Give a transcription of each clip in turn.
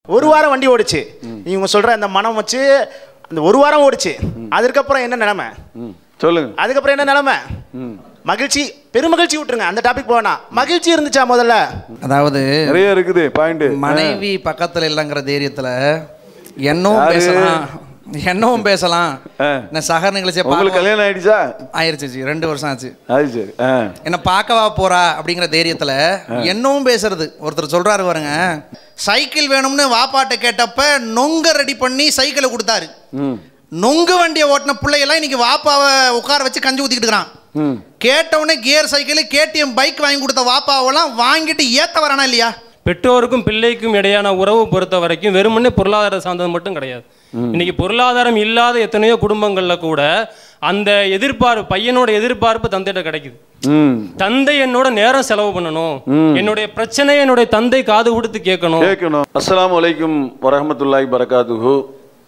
ஒரு வாரம் வண்டி ஓடிச்சு இவங்க சொல்ற அந்த மனம் வச்சு அந்த ஒரு வாரம் ஓடிச்சு அதுக்கப்புறம் என்ன நிலைமை ம் சொல்லுங்க அதுக்கப்புறம் என்ன நிலைமை ம் மகிழ்ச்சி பெருமகிழ்ச்சி விட்டுருங்க அந்த டாபிக் போனா மகிழ்ச்சி இருந்துச்சா முதல்ல அதாவது நிறைய இருக்குது பாயிண்ட் மனைவி பக்கத்துல இல்லைங்கிற தைரியத்துல என்னவும் யாரு? பேசலாம் என்னவும் பேசலாம் ஆ. நான் சக நிகழ்ச்சியை உங்களுக்கு பார்க்க கல்யாணம் ஆயிடுச்சா ஆயிருச்சு ஜி, ரெண்டு வருஷம் ஆச்சு அது சரி ஆ என்ன பார்க்கவா போறா அப்படிங்கிற தைரியத்துல என்னவும் பேசுறது ஒருத்தர் சொல்றாரு பாருங்க சைக்கிள் வேணும்னு வாப்பாட்ட கேட்டப்ப நொங்க ரெடி பண்ணி சைக்கிளை கொடுத்தாரு ம் நொங்கு வண்டியை ஓட்டின பிள்ளையெல்லாம் இன்னைக்கு வாப்பாவை உட்கார வச்சு கஞ்சி ஊத்திக்கிட்டு இருக்கிறான் ம் கேட்டவுடனே கியர் சைக்கிள் கேடிஎம் பைக் வாங்கி கொடுத்த வாப்பாவெல்லாம் வாங்கிட்டு ஏத்த வரானா இல்லையா பெற்றோருக்கும் பிள்ளைக்கும் இடையான உறவு பொறுத்த வரைக்கும் வெறுமனே பொருளாதார சார்ந்தது மட்டும் கிடையாது இன்னைக்கு பொருளாதாரம் இல்லாத எத்தனையோ குடும்பங்கள்ல கூட அந்த எதிர்பார்ப்பு பையனோட எதிர்பார்ப்பு தந்தையிட்ட கிடைக்குது ம் தந்தை என்னோட நேரம் செலவு பண்ணணும் என்னுடைய பிரச்சனையை என்னுடைய தந்தை காது கொடுத்து கேட்கணும் கேட்கணும் அஸ்ஸலாமு அலைக்கும் வரஹமத்துல்லாஹி பரகாத்துஹு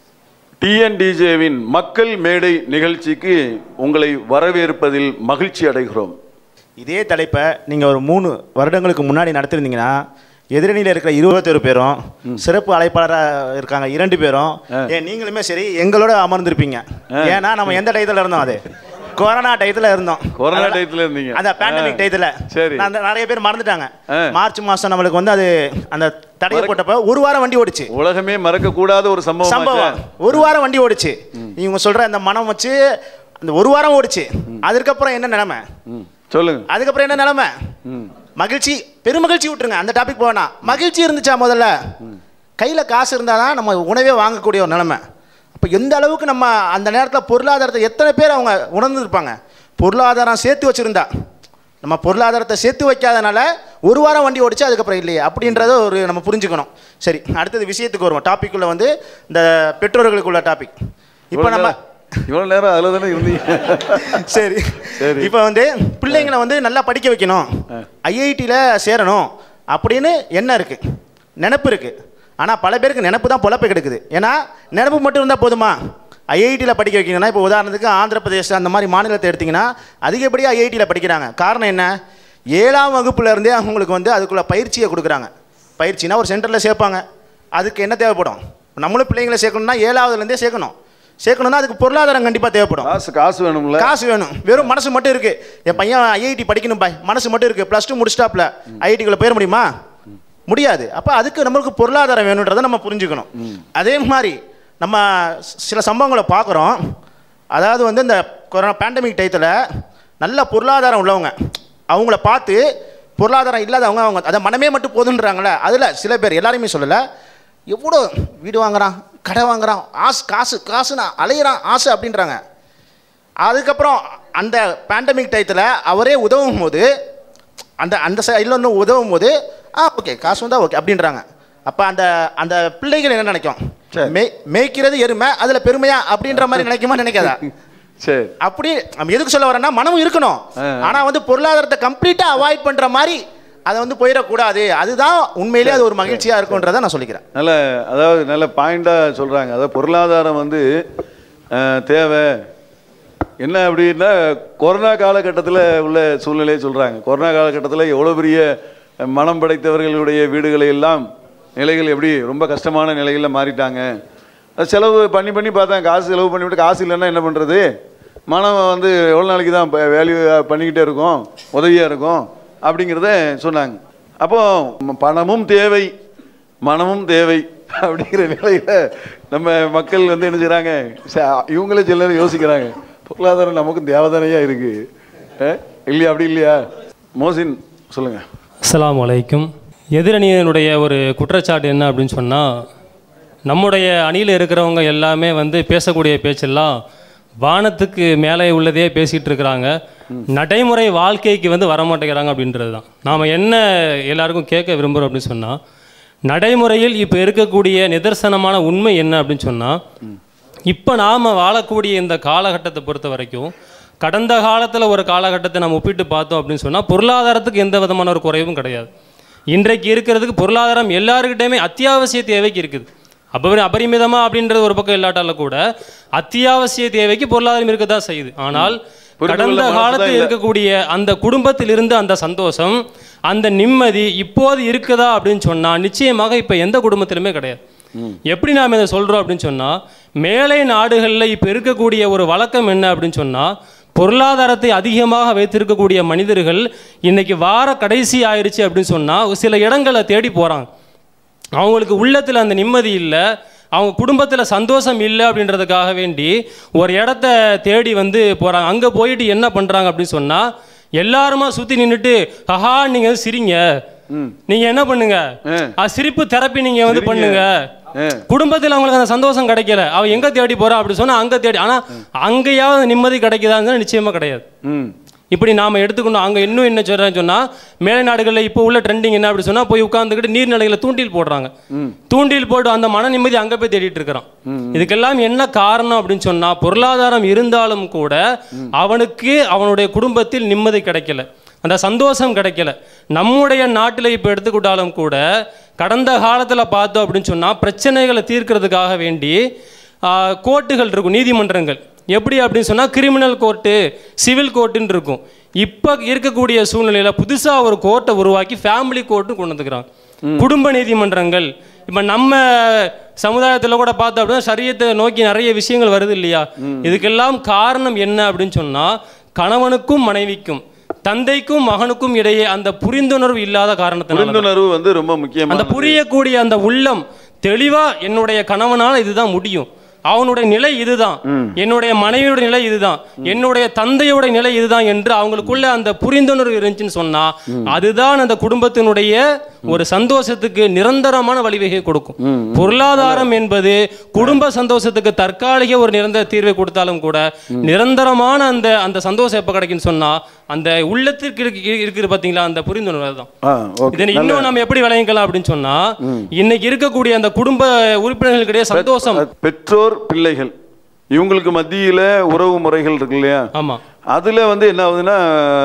டிஎன்டிஜேவின் மக்கள் மேடை நிகழ்ச்சிக்கு உங்களை வரவேற்பதில் மகிழ்ச்சி அடைகிறோம் இதே தலைப்பை நீங்கள் ஒரு மூணு வருடங்களுக்கு முன்னாடி நடத்திருந்தீங்கன்னா எதிரணியில் இருக்கிற இருபத்தொரு பேரும் சிறப்பு அழைப்பாளராக இருக்காங்க இரண்டு பேரும் ஏன் நீங்களுமே சரி எங்களோட அமர்ந்திருப்பீங்க ஏன்னா நம்ம எந்த டயத்தில் இருந்தோம் அது கொரோனா டயத்தில் இருந்தோம் கொரோனா அதெல்லாம் டயத்துல இருந்தீங்க. அந்த பேண்டமிக் ஆ. டயத்தில் சரி. அந்த நிறைய பேர் மறந்துட்டாங்க ஆ. மார்ச் மாதம் நம்மளுக்கு வந்து அது அந்த தடையை போட்டப்ப ஒரு வாரம் வண்டி ஓடிச்சு உலகமே மறக்க கூடாத ஒரு சம்பவம் சம்பவம் ஒரு வாரம் வண்டி ஓடிச்சு இவங்க சொல்ற அந்த மனம் வச்சு அந்த ஒரு வாரம் ஓடிச்சு அதுக்கப்புறம் என்ன நிலைமை ம் சொல்லுங்க அதுக்கப்புறம் என்ன நிலைமை ம் மகிழ்ச்சி பெருமகிழ்ச்சி விட்டுருங்க அந்த டாபிக் போனா மகிழ்ச்சி இருந்துச்சா முதல்ல கையில் காசு இருந்தால் தான் நம்ம உணவே வாங்கக்கூடிய ஒரு நிலைமை அப்போ எந்த அளவுக்கு நம்ம அந்த நேரத்தில் பொருளாதாரத்தை எத்தனை பேர் அவங்க உணர்ந்துருப்பாங்க பொருளாதாரம் சேர்த்து வச்சுருந்தா நம்ம பொருளாதாரத்தை சேர்த்து வைக்காதனால ஒரு வாரம் வண்டி ஓடிச்சு அதுக்கப்புறம் இல்லையே அப்படின்றத ஒரு நம்ம புரிஞ்சுக்கணும் சரி அடுத்தது விஷயத்துக்கு வருவோம் டாபிக்குள்ளே வந்து இந்த பெற்றோர்களுக்குள்ள டாபிக் இப்போ நம்ம இவ்வளவு நேரம் அதுல தானே இருந்தீங்க சரி சரி. இப்போ வந்து பிள்ளைங்களை வந்து நல்லா படிக்க வைக்கணும் ஐஐடியில் சேரணும் அப்படின்னு எண்ணம் இருக்கு நினப்பு இருக்கு ஆனால் பல பேருக்கு நினப்பு தான் பொழப்பு கெடுக்குது ஏன்னா நினப்பு மட்டும் இருந்தால் போதுமா ஐஐடியில் படிக்க வைக்கணும்னா இப்போ உதாரணத்துக்கு ஆந்திர பிரதேசம் அந்த மாதிரி மாநிலத்தை எடுத்திங்கன்னா அதிகப்படியாக ஐஐடியில் படிக்கிறாங்க காரணம் என்ன ஏழாம் வகுப்புல இருந்தே அவங்களுக்கு வந்து அதுக்குள்ள பயிற்சியை கொடுக்குறாங்க பயிற்சினா ஒரு சென்டரில் சேர்ப்பாங்க அதுக்கு என்ன தேவைப்படும் நம்மளும் பிள்ளைங்களை சேர்க்கணும்னா ஏழாவதுலேருந்தே சேர்க்கணும் சேர்க்கணும்னா அதுக்கு பொருளாதாரம் கண்டிப்பாக தேவைப்படும் காசு காசு வேணும்ல காசு வேணும் வெறும் மனசு மட்டும் இருக்கு என் பையன் ஐஐடி படிக்கணும் பாய் மனசு மட்டும் இருக்கு ப்ளஸ் டூ முடிச்சிட்டாப்ல ஐஐடிக்குள்ள போயிட முடியுமா முடியாது அப்போ அதுக்கு நம்மளுக்கு பொருளாதாரம் வேணுன்றதை நம்ம புரிஞ்சுக்கணும் அதே மாதிரி நம்ம சில சம்பவங்களை பார்க்குறோம் அதாவது வந்து இந்த கொரோனா பேண்டமிக் டயத்தில் நல்ல பொருளாதாரம் உள்ளவங்க அவங்கள பார்த்து பொருளாதாரம் இல்லாதவங்க அவங்க அதை மனமே மட்டும் போதுன்றாங்களே அதில் சில பேர் எல்லாரையுமே சொல்லலை எவ்வளோ வீடு வாங்குறான் கடை வாங்குறான் ஆசு காசு காசுனா அலையிறான் ஆசை அப்படின்றாங்க அதுக்கப்புறம் அந்த பேண்டமிக் டயத்தில் அவரே உதவும் போது அந்த அந்த சைடில் இன்னும் உதவும் போது ஆ ஓகே காசு வந்தால் ஓகே அப்படின்றாங்க அப்போ அந்த அந்த பிள்ளைகள் என்ன நினைக்கும் சரி. மே மேய்க்கிறது எருமை அதில் பெருமையா அப்படின்ற மாதிரி நினைக்குமா நினைக்காதா சரி அப்படி நம்ம எதுக்கு சொல்ல வரேன்னா மனமும் இருக்கணும் ஆ. ஆனால் வந்து பொருளாதாரத்தை கம்ப்ளீட்டாக அவாய்ட் பண்ணுற மாதிரி அதை வந்து போயிடக்கூடாது அதுதான் உண்மையிலேயே அது ஒரு மகிழ்ச்சியாக இருக்குன்றதை நான் சொல்லிக்கிறேன் நல்ல அதாவது நல்ல பாயிண்டாக சொல்கிறாங்க அதாவது பொருளாதாரம் வந்து அஹ், தேவை என்ன அப்படின்னா கொரோனா காலகட்டத்தில் உள்ள சூழ்நிலையை சொல்கிறாங்க கொரோனா காலகட்டத்தில் எவ்வளோ பெரிய அஹ், மனம் படைத்தவர்களுடைய வீடுகளை எல்லாம் நிலைகள் எப்படி ரொம்ப கஷ்டமான நிலைகளில் மாறிட்டாங்க அது செலவு பண்ணி பண்ணி பார்த்தேன் காசு செலவு பண்ணிவிட்டு காசு இல்லைன்னா என்ன பண்ணுறது மனம் வந்து எவ்வளோ நாளைக்கு தான் வேல்யூ பண்ணிக்கிட்டே இருக்கும் உதவியாக இருக்கும் அப்படிங்கிறத சொன்னாங்க அப்போ ம- பணமும் தேவை மனமும் தேவை அப்படிங்கிற நிலையில நம்ம மக்கள் வந்து என்ன செய்றாங்க ச- இவங்களே சில நேரம் யோசிக்கிறாங்க பொருளாதாரம் நமக்கும் தேவதானையா இருக்கு அஹ்? இல்லையா அப்படி இல்லையா மோசின் சொல்லுங்க அஸ்ஸலாமு அலைக்கும் எதிரணியினுடைய ஒரு குற்றச்சாட்டு என்ன அப்படின்னு சொன்னால் நம்முடைய அணியில் இருக்கிறவங்க எல்லாமே வந்து பேசக்கூடிய பேச்செல்லாம் வானத்துக்கு மேலே உள்ளதே பேசிகிட்டு இருக்கிறாங்க நடைமுறை வாழ்க்கைக்கு வந்து வரமாட்டேங்கிறாங்க அப்படின்றது தான் நாம் என்ன எல்லாருக்கும் கேட்க விரும்புகிறோம் அப்படின்னு சொன்னால் நடைமுறையில் இப்போ இருக்கக்கூடிய நிதர்சனமான உண்மை என்ன அப்படின்னு சொன்னால் இப்போ நாம் வாழக்கூடிய இந்த காலகட்டத்தை பொறுத்த வரைக்கும் கடந்த காலத்தில் ஒரு காலகட்டத்தை நம்ம ஒப்பிட்டு பார்த்தோம் அப்படின்னு சொன்னால் பொருளாதாரத்துக்கு எந்த விதமான ஒரு குறைவும் கிடையாது இன்றைக்கு இருக்கிறதுக்கு பொருளாதாரம் எல்லாருக்கிட்டையுமே அத்தியாவசிய தேவைக்கு இருக்குது அப்போ அபரிமிதமாக அப்படின்றது ஒரு பக்கம் இல்லாட்டால கூட அத்தியாவசிய தேவைக்கு பொருளாதாரம் இருக்க தான் செய்யுது ஆனால் புரிந்து கடந்த கொள்ள மனசுதான் காலத்தில் இல்ல. இருக்கக்கூடிய அந்த குடும்பத்தில் இருந்த அந்த சந்தோஷம் அந்த நிம்மதி இப்போது இருக்குதா அப்படின்னு சொன்னா நிச்சயமாக இப்ப எந்த குடும்பத்திலுமே கிடையாது எப்படி நாம் இதை சொல்றோம் அப்படின்னு சொன்னா மேலை நாடுகளில் இப்ப இருக்கக்கூடிய ஒரு வழக்கம் என்ன அப்படின்னு சொன்னா பொருளாதாரத்தை அதிகமாக வைத்திருக்கக்கூடிய மனிதர்கள் இன்னைக்கு வார கடைசி ஆயிடுச்சு அப்படின்னு சொன்னா சில இடங்களை தேடி போறாங்க அவங்களுக்கு உள்ளத்தில் அந்த நிம்மதி இல்லை அவங்க குடும்பத்தில் சந்தோஷம் இல்லை அப்படின்றதுக்காக வேண்டி ஒரு இடத்த தேடி வந்து போகிறாங்க அங்கே போயிட்டு என்ன பண்ணுறாங்க அப்படின்னு சொன்னால் எல்லாருமா சுற்றி நின்றுட்டு ஹஹா நீங்கள் வந்து சிரிங்க நீங்கள் என்ன பண்ணுங்க அது சிரிப்பு தெரப்பி நீங்கள் வந்து பண்ணுங்க குடும்பத்தில் அவங்களுக்கு அந்த சந்தோஷம் கிடைக்கல அவன் எங்கே தேடி போகிறான் அப்படி சொன்னால் அங்கே தேடி ஆனால் அங்கேயாவது நிம்மதி கிடைக்குதான்னு நிச்சயமாக கிடையாது ம் இப்படி நாம எடுத்துக்கணும் அங்க இன்னும் என்ன சொல்றேன்னு சொன்னா மேலை நாடுகளில் இப்போ உள்ள ட்ரெண்டிங் என்ன அப்படி சொன்னா போய் உட்காந்துக்கிட்டு நீர்நிலைகளை தூண்டில் போடுறாங்க தூண்டில் போட்டு அந்த மன நிம்மதி அங்க போய் தேடிட்டு இருக்கிறான் இதுக்கெல்லாம் என்ன காரணம் அப்படின்னு சொன்னா பொருளாதாரம் இருந்தாலும் கூட அவனுக்கு அவனுடைய குடும்பத்தில் நிம்மதி கிடைக்கல அந்த சந்தோஷம் கிடைக்கல நம்முடைய நாட்டில் இப்போ எடுத்துக்கிட்டாலும் கூட கடந்த காலத்தில் பார்த்தோம் அப்படின்னு சொன்னால் பிரச்சனைகளை தீர்க்கிறதுக்காக வேண்டி ஆ, கோர்ட்டுகள் இருக்கும் நீதிமன்றங்கள் எப்படி அப்படின்னு சொன்னால் கிரிமினல் கோர்ட்டு சிவில் கோர்ட்டுன்னு இருக்கும் இப்போ இருக்கக்கூடிய சூழ்நிலையில் புதுசாக ஒரு கோர்ட்டை உருவாக்கி ஃபேமிலி கோர்ட்டு கொண்டு வந்துக்கிறாங்க குடும்ப நீதிமன்றங்கள் இப்போ நம்ம சமுதாயத்தில் கூட பார்த்தோம் அப்படின்னா சரியத்தை நோக்கி நிறைய விஷயங்கள் வருது இல்லையா இதுக்கெல்லாம் காரணம் என்ன அப்படின்னு சொன்னால் கணவனுக்கும் மனைவிக்கும் தந்தைக்கும் மகனுக்கும் இடையே அந்த புரிந்துணர்வு இல்லாத காரணத்தினால புரிந்துணர்வு வந்து ரொம்ப முக்கியமான அந்த புரியக்கூடிய அந்த உள்ளம் தெளிவா என்னுடைய கணவனால இதுதான் முடியும் அவனுடைய நிலை இதுதான் என்னுடைய மனைவியுடைய நிலை இதுதான் என்னுடைய தந்தையோட நிலை இதுதான் என்று அவங்களுக்குள்ள அந்த புரிந்துணர்வு இருந்துச்சுன்னு சொன்னா அதுதான் அந்த குடும்பத்தினுடைய ஒரு சந்தோஷத்துக்கு நிரந்தரமான வழிவகை கொடுக்கும் பொருளாதாரம் என்பது குடும்ப சந்தோஷத்துக்கு தற்காலிக ஒரு நிரந்தர தீர்வை கொடுத்தாலும் கூட நிரந்தரமான அந்த அந்த சந்தோஷம் எப்ப கிடைக்குன்னு சொன்னா அந்த உள்ளத்திற்கு இருக்கு- இருக்குது பாத்தீங்களா அந்த புரிந்துணர்வு தான் ஆ ஓகே இதனை இன்னும் நம்ம எப்படி விளங்கிக்கலாம் அப்படின்னு சொன்னா இன்னைக்கு இருக்கக்கூடிய அந்த குடும்ப உறுப்பினர்களுக்கிடையே சந்தோஷம் பெற்றோர் பிள்ளைகள் இவங்களுக்கு மத்தியில உறவு முறைகள் இருக்கு இல்லையா ஆமா அதுல வந்து என்ன ஆகுதுன்னா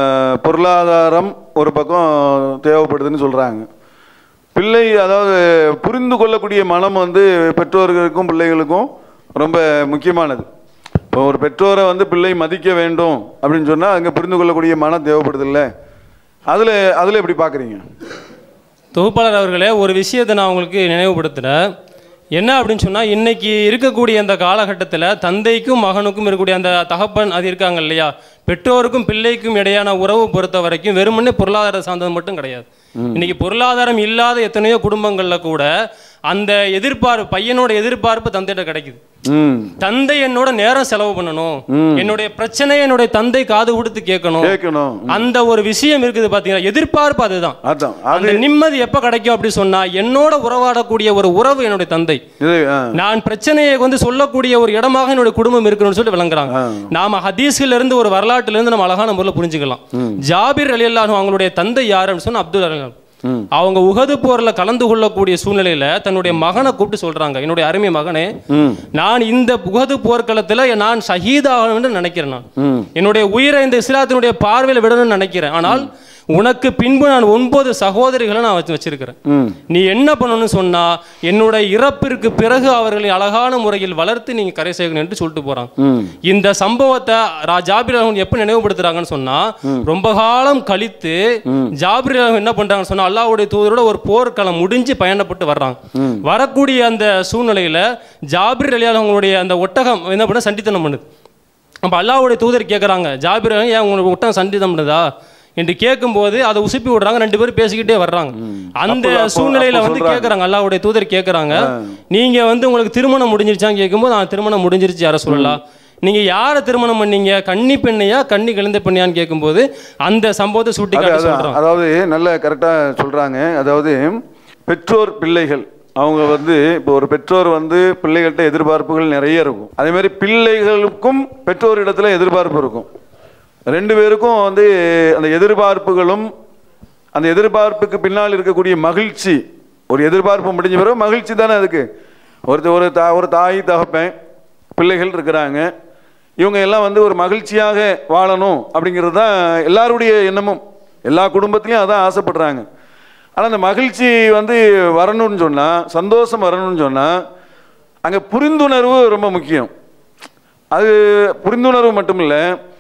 பொருளாதாரம் ஒரு பக்கம் தேவைப்படுதுன்னு சொல்றாங்க பிள்ளை அதாவது புரிந்து கொள்ளக்கூடிய மனம் வந்து பெற்றோர்களுக்கும் பிள்ளைகளுக்கும் ரொம்ப முக்கியமானது இப்போ ஒரு பெற்றோரை வந்து பிள்ளை மதிக்க வேண்டும் அப்படின்னு சொன்னா அங்க புரிந்து கொள்ளக்கூடிய மனம் தேவைப்படுது இல்ல அதுல அதுல எப்படி பாக்குறீங்க தொகுப்பாளர் அவர்களே ஒரு விஷயத்தை நான் உங்களுக்கு நினைவுபடுத்துகிறேன் என்ன அப்படின்னு சொன்னால் இன்னைக்கு இருக்கக்கூடிய அந்த காலகட்டத்தில் தந்தைக்கும் மகனுக்கும் இருக்கக்கூடிய அந்த தகப்பன் அது இருக்காங்க இல்லையா பெற்றோருக்கும் பிள்ளைக்கும் இடையான உறவு பொறுத்த வரைக்கும் வெறுமனே பொருளாதார சார்ந்தது மட்டும் கிடையாது இன்னைக்கு பொருளாதாரம் இல்லாத எத்தனையோ குடும்பங்களில் கூட அந்த எதிர்பார்ப்பு பையனோட எதிர்பார்ப்பு தந்தையிட்ட கிடைக்குது ம் தந்தை என்னோட நேரம் செலவு பண்ணணும் என்னுடைய பிரச்சனை என்னுடைய தந்தை காது கொடுத்து கேட்கணும் கேட்கணும் அந்த ஒரு விஷயம் இருக்குது பாத்தீங்கன்னா எதிர்பார்ப்பு அதுதான் அதான் அது அந்த நிம்மதி எப்ப கிடைக்கும் அப்படி சொன்னா என்னோட உறவாடக்கூடிய ஒரு உறவு என்னுடைய தந்தை இது ஆ, நான் பிரச்சனையை வந்து சொல்லக்கூடிய ஒரு இடமாக என்னுடைய குடும்பம் இருக்கணும்னு சொல்லி விளங்குறாங்க நாம ஹதீஸ்ல இருந்து ஒரு வரலாற்றுல இருந்து நம்ம அழகான முறையில் புரிஞ்சுக்கலாம் ஜாபிர் அலி அல்லாஹ் அவங்களுடைய தந்தை யாருன்னு சொன்னா அப்துல் அலி அவங்க உகது போர்ல கலந்து கொள்ளக்கூடிய சூழ்நிலையில தன்னுடைய மகனை கூப்பிட்டு சொல்றாங்க என்னுடைய அருமை மகனே நான் இந்த உகது போர்க்களத்துல நான் ஷஹீதாகணும்னு நினைக்கிறேன் நான் என்னுடைய உயிரை இந்த இஸ்லாத்தினுடைய பார்வையில் விடணும்னு நினைக்கிறேன் ஆனால் உனக்கு பின்பு நான் ஒன்பது சகோதரிகளை நான் வச்சு வச்சிருக்கிறேன் நீ என்ன பண்ணணும்னு சொன்னா என்னுடைய இறப்பிற்கு பிறகு அவர்களை அழகான முறையில் வளர்த்து நீங்க கரை சேர்க்கணும் என்று சொல்லிட்டு போறாங்க இந்த சம்பவத்தை ரா ஜாபிர் அலஹன் எப்ப நினைவுபடுத்துறாங்கன்னு சொன்னா ரொம்ப காலம் கழித்து ஜாபிர் அலஹன் என்ன பண்றாங்கன்னு சொன்னா அல்லாஹ்வுடைய தூதரோட ஒரு போர்க்களம் முடிஞ்சு பயணப்பட்டு வர்றாங்க வரக்கூடிய அந்த சூழ்நிலையில ஜாபிர் அலி அவங்களுடைய அந்த ஒட்டகம் என்ன பண்ண சண்டித்தனம் பண்ணுது அப்போ அல்லாஹ்வுடைய தூதர் கேட்குறாங்க ஜாபிர் அலி, ஏன் உங்களுக்கு ஒட்டகம் சண்டித்தனம் பண்ணுதா என்று கேட்கும்போது அதை உசுப்பி விடுறாங்க ரெண்டு பேரும் பேசிக்கிட்டே வர்றாங்க அந்த அப்போ- அப்போ- சூழ்நிலையில அப்போ வந்து சொல்றாங்க. கேட்குறாங்க அல்லாஹ்வுடைய தூதர் கேட்குறாங்க நீங்க வந்து உங்களுக்கு திருமணம் முடிஞ்சிருச்சான்னு கேட்கும்போது நான் திருமணம் முடிஞ்சிருச்சு யார சொல்லலாம் நீங்க யாரை திருமணம் பண்ணீங்க கன்னி பெண்ணையா கன்னி கழிந்த பெண்ணையான்னு கேட்கும்போது அந்த சம்பவத்தை சுட்டி அது- காட்டி அது- சொல்றாங்க அதாவது நல்ல கரெக்டாக சொல்கிறாங்க அதாவது பெற்றோர் பிள்ளைகள் அவங்க வந்து இப்போ ஒரு பெற்றோர் வந்து பிள்ளைகள்கிட்ட எதிர்பார்ப்புகள் நிறைய இருக்கும் அதே மாதிரி பிள்ளைகளுக்கும் பெற்றோர் இடத்துல எதிர்பார்ப்பு இருக்கும் ரெண்டு பேருக்கும் வந்து அந்த எதிர்பார்ப்புகளும் அந்த எதிர்பார்ப்புக்கு பின்னால் இருக்கக்கூடிய மகிழ்ச்சி ஒரு எதிர்பார்ப்பு முடிஞ்ச பிறகு மகிழ்ச்சி தானே அதுக்கு ஒரு ஒரு தா ஒரு தாய் தகப்பன் பிள்ளைகள் இருக்கிறாங்க இவங்க எல்லாம் வந்து ஒரு மகிழ்ச்சியாக வாழணும் அப்படிங்கிறது தான் எல்லாருடைய எண்ணமும் எல்லா குடும்பத்திலையும் அதான் ஆசைப்படுறாங்க ஆனால் அந்த மகிழ்ச்சி வந்து வரணும்னு சொன்னால் சந்தோஷம் வரணும்னு சொன்னால் அங்கே புரிந்துணர்வு ரொம்ப முக்கியம் அது புரிந்துணர்வு மட்டும் இல்லை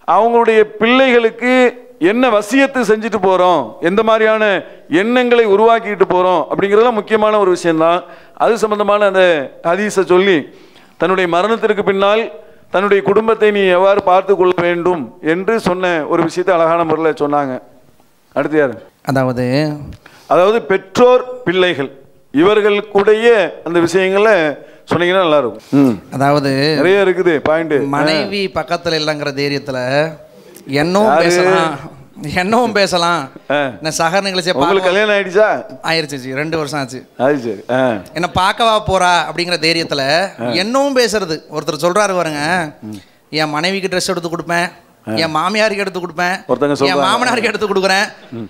அவங்களுடைய பிள்ளைகளுக்கு என்ன வசியத்து செஞ்சுட்டு போகிறோம் எந்த மாதிரியான எண்ணங்களை உருவாக்கிட்டு போகிறோம் அப்படிங்கிறதுலாம் முக்கியமான ஒரு விஷயம்தான் அது சம்பந்தமான அந்த ஹதீஸை சொல்லி தன்னுடைய மரணத்திற்கு பின்னால் தன்னுடைய குடும்பத்தை நீ எவ்வாறு பார்த்து கொள்ள வேண்டும் என்று சொன்ன ஒரு விஷயத்தை அழகான முறையில் சொன்னாங்க அடுத்து யார் அதாவது அதாவது பெற்றோர் பிள்ளைகள் இவர்களுக்குடைய அந்த விஷயங்களை சொன்னீங்கன்னா நல்லா இருக்கும் ம். அதாவது நிறைய இருக்குது பாயிண்ட் மனைவி பக்கத்துல இல்லைங்கிற தைரியத்துல என்னவும் பேசலாம் என்னவும் பேசலாம் ஆ. நான் சக நிகழ்ச்சியை உங்களுக்கு பார்க்க கல்யாணம் ஆயிடுச்சா ஆயிருச்சு ஜி, ரெண்டு வருஷம் ஆச்சு அது சரி ஆ என்ன பார்க்கவா போறா அப்படிங்கிற தைரியத்துல என்னவும் பேசுறது ஒருத்தர் சொல்றாரு பாருங்க என் மனைவிக்கு ட்ரெஸ் எடுத்து கொடுப்பேன் என் மாமியாருக்கு எடுத்து கொடுப்பேன் ஒருத்தங்க என் சொல்றாங்க. மாமனாருக்கு எடுத்து கொடுக்குறேன்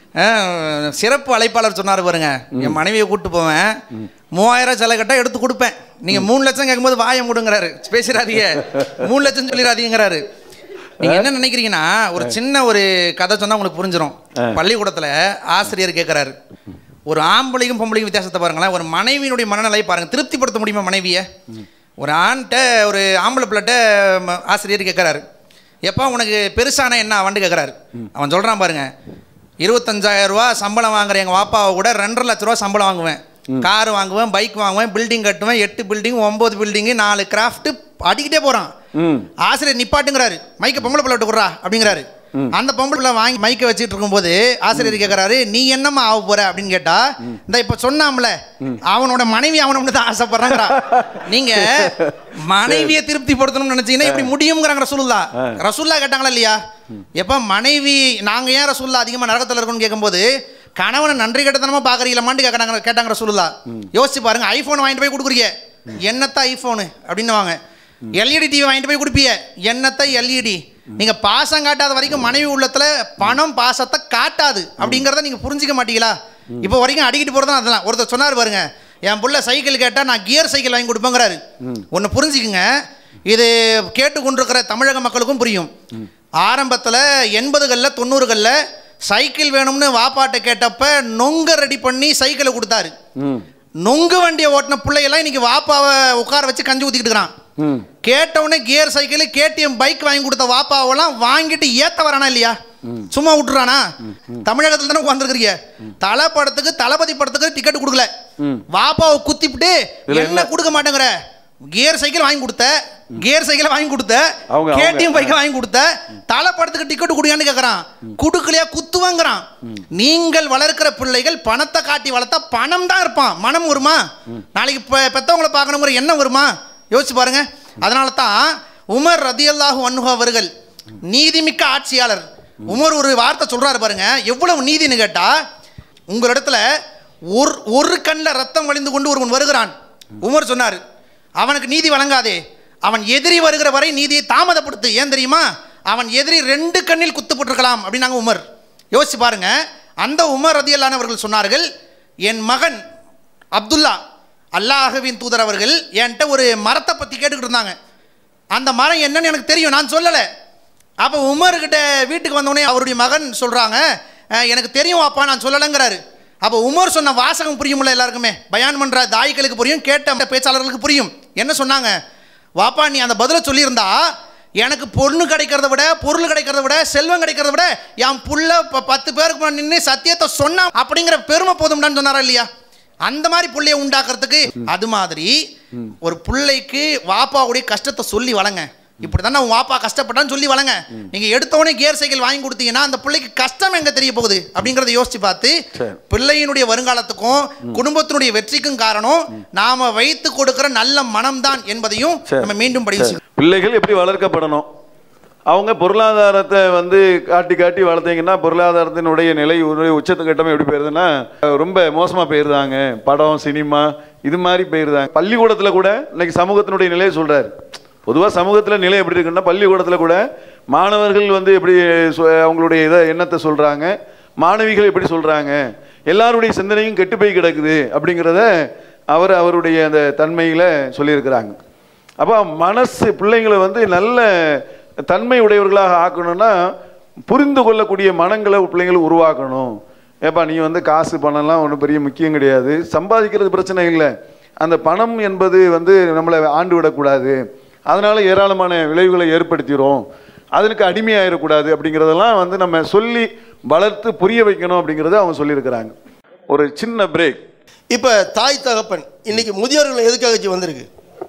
ஆ, சிறப்பு அழைப்பாளர் சொன்னார் பாருங்க என் மனைவியை கூட்டு போவேன் மூவாயிரம் செலை கட்டா எடுத்து கொடுப்பேன் நீங்க மூணு லட்சம் கேட்கும்போது வாயை முடுங்கிறாரு பேசிடாதீங்க மூணு லட்சம் சொல்லிடாதீங்கிறாரு நீங்க என்ன நினைக்கிறீங்கன்னா ஒரு சின்ன ஒரு கதை சொன்னா உங்களுக்கு புரிஞ்சிடும் பள்ளிக்கூடத்துல ஆசிரியர் கேட்கிறாரு ஒரு ஆம்பளைக்கும் பொம்பளைக்கும் வித்தியாசத்தை பாருங்களேன் ஒரு மனைவியினுடைய மனநிலையை பாருங்க திருப்திப்படுத்த முடியுமா மனைவியை ஒரு ஆண்கிட்ட ஒரு ஆம்பளை பிள்ளைகிட்ட ம- ஆசிரியர் கேட்குறாரு எப்போ உனக்கு பெருசான என்ன அவன்ட்டு கேட்குறாரு அவன் சொல்கிறான் பாருங்க இருபத்தஞ்சாயிரம் ரூபா சம்பளம் வாங்குற எங்கள் வாப்பாவை கூட ரெண்டரை லட்ச ரூபா சம்பளம் வாங்குவேன் கார் வாங்குவேன் பைக் வாங்குவேன் பில்டிங் கட்டுவேன் எட்டு பில்டிங் ஒம்பது பில்டிங்கு நாலு கிராஃப்ட் அடிக்கிட்டே போகிறான் ம் ஆசிரியர் நிப்பாட்டுங்கிறாரு மைக்க பொம்பளை பிள்ளை விட்டு கொடுறா அப்படிங்கிறாரு அந்த பொம்பளை பிள்ளை வாங்கி மைக்க வச்சுட்டு இருக்கும்போது ஆசிரியர் கேட்கறாரு நீ என்னம்மா ஆக போற அப்படின்னு கேட்டா இந்த இப்ப சொன்னாம்ல அவனோட மனைவி அவனை தான் ஆசைப்படுறாங்கடா நீங்க மனைவியை திருப்திப்படுத்தணும்னு நினைச்சீங்கன்னா இப்படி முடியுங்கிறாங்க ரசூலுல்லா ரசூல்லா கேட்டாங்களா இல்லையா எப்ப மனைவி நாங்க ஏன் ரசூல்லா அதிகமா நரகத்துல இருக்கணும்னு கேட்கும்போது கணவனை நன்றி கட்டத்தனமா பாக்குறீங்களாமான்னு கேட்கறாங்க கேட்டாங்க ரசூலுல்லா யோசிச்சு பாருங்க ஐபோன் வாங்கிட்டு போய் கொடுக்குறீங்க என்னத்த ஐபோனு அப்படின்னு வாங்க எல்இடி டிவி வாங்கிட்டு போய் கொடுப்பிய என்னத்த எல்இடி நீங்க பாசம் காட்டாத வரைக்கும் மனைவி உள்ளத்துல பணம் பாசத்தை காட்டாது அப்படிங்கறத நீங்க புரிஞ்சிக்க மாட்டீங்களா இப்போ வரைக்கும் அடிக்கிட்டு போறது அதெல்லாம் ஒருத்தர் சொன்னார் பாருங்க என் புள்ள சைக்கிள் கேட்டா நான் கியர் சைக்கிள் வாங்கி கொடுப்பேங்கிறாரு ஒன்னு புரிஞ்சுக்குங்க இது கேட்டு கொண்டிருக்கிற தமிழக மக்களுக்கும் புரியும் ஆரம்பத்தில் எண்பதுகளில் தொண்ணூறுகளில் சைக்கிள் வேணும்னு வாப்பாட்ட கேட்டப்ப நொங்க ரெடி பண்ணி சைக்கிளை கொடுத்தாரு ம் நொங்கு வண்டியை ஓட்டின பிள்ளையெல்லாம் இன்னைக்கு வாப்பாவை உட்கார வச்சு கஞ்சி ஊத்திக்கிட்டு இருக்கிறான் ம் கேட்டவுடனே கியர் சைக்கிள் கேடிஎம் பைக் வாங்கி கொடுத்த வாப்பாவெல்லாம் வாங்கிட்டு ஏத்த வரானா இல்லையா சும்மா விட்டுறானா தமிழகத்துல தானே உட்காந்துருக்கிறீங்க தலை படத்துக்கு தளபதி படத்துக்கு டிக்கெட் கொடுக்கல வாப்பாவை குத்திவிட்டு என்ன கொடுக்க மாட்டேங்கிற கியர் சைக்கிள் வாங்கி கொடுத்த கியர் சைக்கிள் வாங்கி கொடுத்த அவங்க- கேடிஎம் பைக்கை வாங்கி கொடுத்த தலை படத்துக்கு டிக்கெட் கொடுயான்னு கேட்கறான் குடுக்கலையா குத்துவாங்கிறான் நீங்கள் வளர்க்கிற பிள்ளைகள் பணத்தை காட்டி வளர்த்தா பணம் தான் இருப்பான் மனம் வருமா நாளைக்கு பெ- பெத்தவங்களை பார்க்கணுங்கிற எண்ணம் வருமா யோசிச்சு பாருங்க அதனால தான் உமர் ரதியல்லாஹு அன்ஹு அவர்கள் நீதிமிக்க ஆட்சியாளர் உமர் ஒரு வார்த்தை சொல்றாரு பாருங்க எவ்வளவு நீதின்னு கேட்டா உங்களிடத்துல ஒரு ஒரு கண்ணில் ரத்தம் வழிந்து கொண்டு ஒருவன் வருகிறான் உமர் சொன்னார் அவனுக்கு நீதி வழங்காதே அவன் எதிரி வருகிற வரை நீதியை தாமதப்படுத்து ஏன் தெரியுமா அவன் எதிரி ரெண்டு கண்ணில் குத்துப்பட்டிருக்கலாம் அப்படின்னாங்க உமர் யோசிச்சு பாருங்க அந்த உமர் ரதியல்லானவர்கள் சொன்னார்கள் என் மகன் அப்துல்லா அல்லாஹ்வின் தூதர் அவர்கள் என்கிட்ட ஒரு மரத்தை பற்றி கேட்டுக்கிட்டு இருந்தாங்க அந்த மரம் என்னன்னு எனக்கு தெரியும் நான் சொல்லலை அப்போ உமர்கிட்ட வீட்டுக்கு வந்தோடனே அவருடைய மகன் சொல்கிறாங்க எனக்கு தெரியும் அப்பா நான் சொல்லலைங்கிறாரு அப்போ உமர் சொன்ன வாசகம் புரியும்ல எல்லாருக்குமே பயான் பண்ணுற தாய்களுக்கு புரியும் கேட்ட பேச்சாளர்களுக்கு புரியும் என்ன சொன்னாங்க வாப்பா நீ அந்த பதிலை சொல்லியிருந்தா எனக்கு பொண்ணு கிடைக்கிறத விட பொருள் கிடைக்கிறத விட செல்வம் கிடைக்கிறத விட என் புள்ள ப- பத்து பேருக்கு முன்னாடி நின்று சத்தியத்தை சொன்னா அப்படிங்கிற பெருமை போதும்டான்னு சொன்னாரா இல்லையா அந்த மாதிரி புள்ளைய உண்டாக்குறதுக்கு அது மாதிரி ஒரு பிள்ளைக்கு வாப்பாவுடைய கஷ்டத்தை சொல்லி வளங்க இப்படி தானே உன் வாப்பா கஷ்டப்பட்டான்னு சொல்லி வளங்க நீங்க எடுத்தவொடனே கியர் சைக்கிள் வாங்கி கொடுத்தீங்கன்னா அந்த பிள்ளைக்கு கஷ்டம் எங்க தெரிய போகுது அப்படிங்கறத யோசிச்சு பார்த்து சரி. பிள்ளையினுடைய வருங்காலத்துக்கும் குடும்பத்தினுடைய வெற்றிக்கும் காரணம் நாம வைத்து கொடுக்கிற நல்ல மனம்தான் என்பதையும் சரி. நம்ம மீண்டும் படிச்சு பிள்ளைகள் எப்படி வளர்க்கப்படணும் அவங்க பொருளாதாரத்தை வந்து காட்டி காட்டி வளர்த்தீங்கன்னா பொருளாதாரத்தினுடைய நிலை ஒரு உச்சத்து கட்டமே எப்படி போயிருதுன்னா ரொம்ப மோசமாக போயிருந்தாங்க படம் சினிமா இது மாதிரி போயிருந்தாங்க பள்ளிக்கூடத்தில் கூட இன்னைக்கு சமூகத்தினுடைய நிலையை சொல்கிறாரு பொதுவாக சமூகத்தில் நிலை எப்படி இருக்குன்னா பள்ளிக்கூடத்தில் கூட மாணவர்கள் வந்து எப்படி சொ- அவங்களுடைய இதை எண்ணத்தை சொல்கிறாங்க மாணவிகள் எப்படி சொல்கிறாங்க எல்லாருடைய சிந்தனையும் கெட்டு போய் கிடக்குது அப்படிங்கிறத அவர் அவருடைய அந்த தன்மையில் சொல்லியிருக்கிறாங்க அப்போ மனசு பிள்ளைங்களை வந்து நல்ல தன்மை உடையவர்களாக ஆக்கணும்னா புரிந்து கொள்ளக்கூடிய மனங்களை பிள்ளைங்களை உருவாக்கணும் ஏப்பா நீ வந்து காசு பணம்லாம் ஒன்றும் பெரிய முக்கியம் கிடையாது சம்பாதிக்கிறது பிரச்சனை இல்லை அந்த பணம் என்பது வந்து நம்மளை ஆண்டு விடக்கூடாது அதனால ஏராளமான விளைவுகளை ஏற்படுத்திடும் அதனுக்கு அடிமையாயிடக்கூடாது அப்படிங்கிறதெல்லாம் வந்து நம்ம சொல்லி வளர்த்து புரிய வைக்கணும் அப்படிங்கிறத அவங்க சொல்லியிருக்கிறாங்க ஒரு சின்ன பிரேக் இப்போ தாய் தகப்பன் இன்னைக்கு முதியோர்கள் எதுக்காக ஜி வந்திருக்கு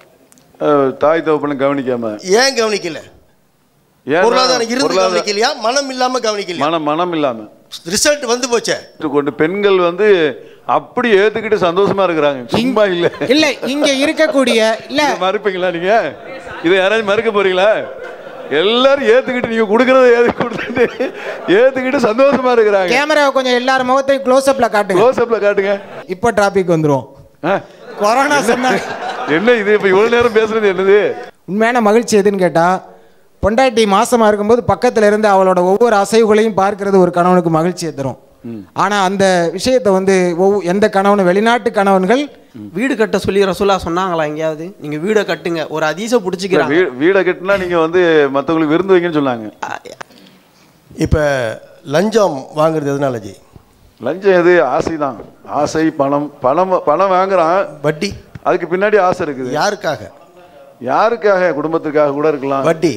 தாய் தகப்பனை கவனிக்காம ஏன் கவனிக்கல ஏன்னா பொருளாதாரம் இருந்து பொருளாதார- கவனிக்கலையா மனம் இல்லாம கவனிக்கலையா மனம் மனம் இல்லாம ரிசல்ட் வந்து போச்சே கொண்டு பெண்கள் வந்து அப்படி ஏத்துக்கிட்டு சந்தோஷமா இருக்கிறாங்க சும்மா இல்ல இல்ல இங்க இருக்கக்கூடிய இல்ல இதை மறுப்பீங்களா நீங்க இதை யாராச்சும் மறுக்க போறீங்களா எல்லாரும் ஏத்துக்கிட்டு நீங்க கொடுக்கறத ஏத்து கொடுத்துட்டு ஏத்துக்கிட்டு சந்தோஷமா இருக்கிறாங்க கேமராவை கொஞ்சம் எல்லார் முகத்தையும் க்ளோஸ் அப்ல காட்டுங்க க்ளோஸ் அப்ல காட்டுங்க இப்போ டிராபிக் வந்துரும் ஆ, கொரோனா சொன்னாங்க என்ன இது இப்ப இவ்வளவு நேரம் பேசுறது என்னது உண்மையான மகிழ்ச்சி எதுன்னு கேட்டா பொண்டாட்டி மாசமா இருக்கும்போது பக்கத்துல இருந்து அவளோட ஒவ்வொரு அசைவுகளையும் பார்க்கிறது ஒரு கணவனுக்கு மகிழ்ச்சியை தரும் ஆனா அந்த விஷயத்தை வந்து ஒவ்வொ- எந்த கணவனும் வெளிநாட்டு கணவன்கள் வீடு கட்ட சொல்லி ரசூலா சொன்னாங்களா எங்கேயாவது நீங்க வீடை கட்டுங்க ஒரு அதீச பிடிச்சிக்கிறாங்க வீ- வீடை கட்டினா நீங்க வந்து மத்தவங்களுக்கு விருந்து வைங்கன்னு சொன்னாங்க இப்போ லஞ்சம் வாங்குறது எதனால ஜி லஞ்சம் எது ஆசைதான் ஆசை பணம் பணம் பணம் வாங்குறான் வட்டி அதுக்கு பின்னாடி ஆசை இருக்குது யாருக்காக யாருக்காக குடும்பத்துக்காக கூட இருக்கலாம் வட்டி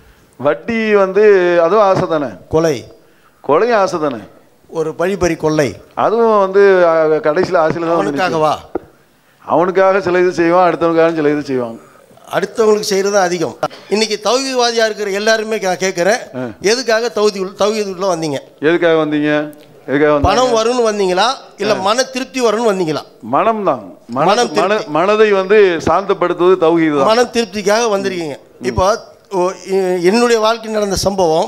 வட்டி வந்து அதுவும் ஆசை தானே கொலை கொலையும் ஆசை தானே ஒரு பழிபறி கொள்ளை அதுவும் வந்து அஹ், கடைசியில ஆசையில தான் வந்து நிக்கும். அவனுக்காகவா அவனுக்காக சில இது செய்வான் அடுத்தவனுக்காக சில இது செய்வான் அடுத்தவங்களுக்கு செய்கிறது தான் அதிகம் இன்னைக்கு தௌஹீத்வாதியா இருக்கிற எல்லாருமே நான் கேட்குறேன் எதுக்காக தௌதி தௌஹீதுக்குள்ள வந்தீங்க எதுக்காக வந்தீங்க எதுக்காக பணம் வந்தீங்க வரும்னு வந்தீங்களா இல்ல மன திருப்தி வரும்னு வந்தீங்களா மனம் தான் மன மனம் மன திருப்தி. மனதை வந்து சாந்தப்படுத்துவது தௌஹீது தான் மன திருப்திக்காக வந்திருக்கீங்க இப்போ ஓ, எ- என்னுடைய வாழ்க்கையில் நடந்த சம்பவம்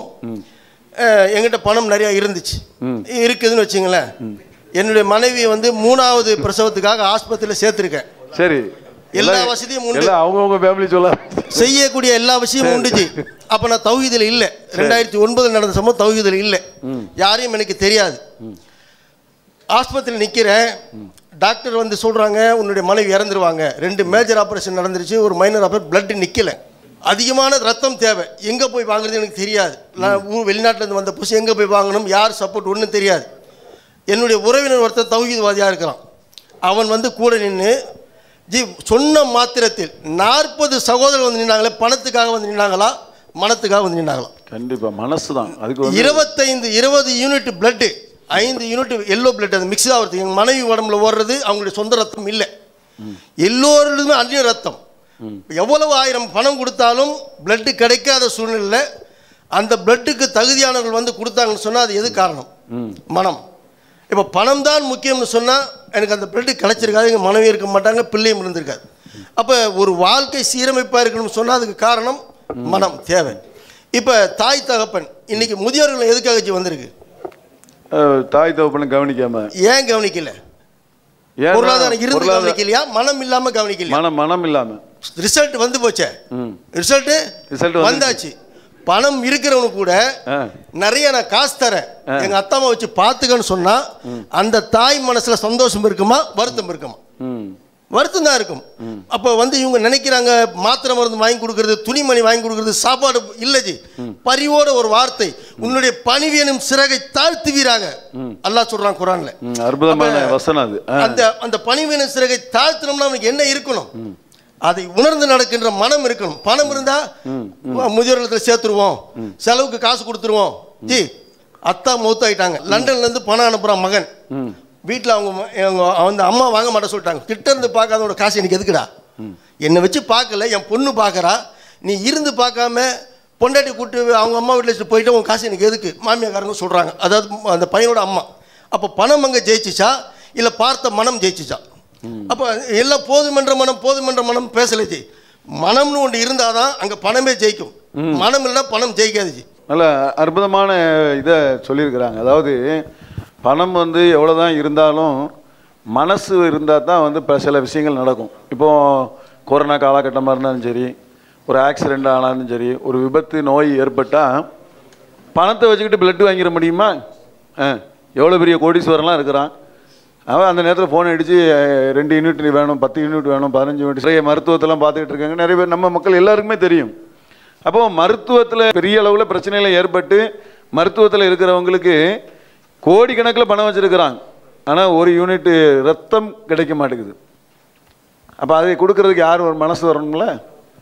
அஹ், என்கிட்ட பணம் நிறைய இருந்துச்சு இருக்குதுன்னு வச்சுங்களேன் என்னுடைய மனைவி வந்து மூணாவது பிரசவத்துக்காக ஆஸ்பத்திரியில் சேர்த்துருக்கேன் சரி எல்லா எல்லாம் வசதியும் உண்டு. எல்லாம் அவங்கவுங்க ஃபேமிலி சொல்ல செய்யக்கூடிய எல்லா விஷயமும் உண்டுச்சு அப்போ நான் தௌஹீதில் இல்லை ரெண்டாயிரத்தி ஒன்பதில் நடந்த சம்பவம் தௌஹீதில் இல்லை யாரையும் எனக்கு தெரியாது ஆஸ்பத்திரியில் நிற்கிறேன் டாக்டர் வந்து சொல்கிறாங்க உன்னுடைய மனைவி இறந்துருவாங்க ரெண்டு மேஜர் ஆப்ரேஷன் நடந்துருச்சு ஒரு மைனர் ஆப்ரேஷன் பிளட் நிற்கல அதிகமான ரத்தம் தேவை எங்கே போய் வாங்குறது எனக்கு தெரியாது நான் ஊர் வெளிநாட்டிலேருந்து வந்த புதுசு எங்கே போய் வாங்கணும் யார் சப்போர்ட் ஒன்றும் தெரியாது என்னுடைய உறவினர் ஒருத்தர் தௌஹீத்வாதியாக இருக்கிறான் அவன் வந்து கூட நின்று ஜி சொன்ன மாத்திரத்தில் நாற்பது சகோதரர் வந்து நின்னாங்களே பணத்துக்காக வந்து நின்னாங்களா மனத்துக்காக வந்து நின்னாங்களா கண்டிப்பா மனசு தான் அதுக்கு வந்து இருபத்தைந்து இருபது யூனிட் பிளட்டு ஐந்து யூனிட் எல்லோ பிளட் அது மிக்ஸ் ஆகிறது எங்கள் மனைவி உடம்புல ஓடுறது அவங்களுடைய சொந்த ரத்தம் இல்லை எல்லோருமே அந்நிய ரத்தம் எவ்வளவு ஆயிரம் பணம் கொடுத்தாலும் பிளட்டு கிடைக்காத சூழ்நிலையில் அந்த பிளட்டுக்கு தகுதியானவர்கள் வந்து கொடுத்தாங்கன்னு சொன்னால் அது எது காரணம் மனம் இப்போ பணம் தான் முக்கியம்னு சொன்னால் எனக்கு அந்த பிளட்டு கிடைச்சிருக்காது எங்கள் மனைவி இருக்க மாட்டாங்க பிள்ளையும் இருந்திருக்காது அப்போ ஒரு வாழ்க்கை சீரமைப்பாக இருக்கணும்னு சொன்னால் அதுக்கு காரணம் மனம் தேவை இப்போ தாய் தகப்பன் இன்னைக்கு முதியோர்கள் எதுக்காக ஜி வந்திருக்கு அஹ், தாய் தகப்பனை கவனிக்காம ஏன் கவனிக்கல ஏன்னா பொருளாதாரம் இருந்து பொருளாதார- கவனிக்கலையா மனம் இல்லாம கவனிக்கலையா மனம் மனம் இல்லாம ரிசல்ட் வந்து போச்சே ம். ரிசல்ட் Result வந்துருச்சு. வந்தாச்சு பணம் இருக்கிறவனு கூட ஆ. நிறைய நான் காசு தரேன் எங்க அத்தா அம்மா வச்சு பாத்துக்கன்னு சொன்னா அந்த தாய் மனசுல சந்தோஷம் இருக்குமா வருத்தம் இருக்குமா ம் வருத்தம் தான் இருக்கும் அப்போ வந்து இவங்க நினைக்கிறாங்க மாத்திரை மருந்து வாங்கி கொடுக்கறது துணிமணி வாங்கி கொடுக்கறது சாப்பாடு இல்லை ஜி பரிவோட ஒரு வார்த்தை உன்னுடைய பணிவியனும் சிறகை தாழ்த்துவீராக அல்லாஹ் சொல்றான் குரான்ல ம், அற்புதமான அப்ப வசனம் அது ஆ. அந்த அந்த பணிவியனும் சிறகை தாழ்த்தினோம்னா அவனுக்கு என்ன இருக்கணும் அதை உணர்ந்து நடக்கின்ற மனம் இருக்கணும் பணம் இருந்தா முதியோர்களுக்கு சேர்த்துருவோம் செலவுக்கு காசு கொடுத்துருவோம் ஜி அத்தா மௌத்தாயிட்டாங்க லண்டன்ல இருந்து பணம் அனுப்புறான் மகன் வீட்டில் அவங்க ம- அவங்க அந்த அம்மா வாங்க மாட்ட சொல்லிட்டாங்க கிட்ட இருந்து பார்க்காதவனோட காசு எனக்கு எதுக்குடா என்னை வச்சு பார்க்கல என் பொண்ணு பார்க்கறா நீ இருந்து பார்க்காம பொண்டாட்டி கூட்டு அவங்க அம்மா வீட்டில் வச்சுட்டு போயிட்டு உன் காசு எனக்கு எதுக்கு மாமியாக்காரங்க சொல்கிறாங்க அதாவது ம- அந்த பையனோட அம்மா அப்போ பணம் அங்கே ஜெயிச்சிச்சா இல்லை பார்த்த மனம் ஜெயிச்சிச்சா அப்போ எல்லாம் போதுமென்ற மனம் போதுமென்ற மனம் பேசலை ஜி மனம்னு ஒன்று இருந்தால் தான் அங்கே பணமே ஜெயிக்கும் மனம் இல்லைன்னா பணம் ஜெயிக்காது ஜி நல்ல அற்புதமான இதை சொல்லியிருக்கிறாங்க அதாவது பணம் வந்து எவ்வளோதான் இருந்தாலும் மனசு இருந்தால் தான் வந்து இப்போ சில விஷயங்கள் நடக்கும் இப்போ கொரோனா காலகட்டமாக இருந்தாலும் சரி ஒரு ஆக்சிடெண்ட் ஆனாலும் சரி ஒரு விபத்து நோய் ஏற்பட்டால் பணத்தை வச்சுக்கிட்டு பிளட் வாங்கிட முடியுமா ஆ எவ்வளோ பெரிய கோடீஸ்வரன்லாம் இருக்கிறான் அவன் அந்த நேரத்தில் ஃபோன் அடித்து ரெண்டு யூனிட் வேணும் பத்து யூனிட் வேணும் பதினஞ்சு யூனிட் நிறைய மருத்துவத்தெல்லாம் பார்த்துக்கிட்டு இருக்காங்க நிறைய பேர் நம்ம மக்கள் எல்லாருக்குமே தெரியும் அப்போ மருத்துவத்தில் பெரிய அளவில் பிரச்சனைகள் ஏற்பட்டு மருத்துவத்தில் இருக்கிறவங்களுக்கு கோடிக்கணக்கில் பணம் வச்சுருக்கிறாங்க ஆனால் ஒரு யூனிட் ரத்தம் கிடைக்க மாட்டேங்குது அப்போ அதை கொடுக்கறதுக்கு யார் ஒரு மனசு வரணும்ல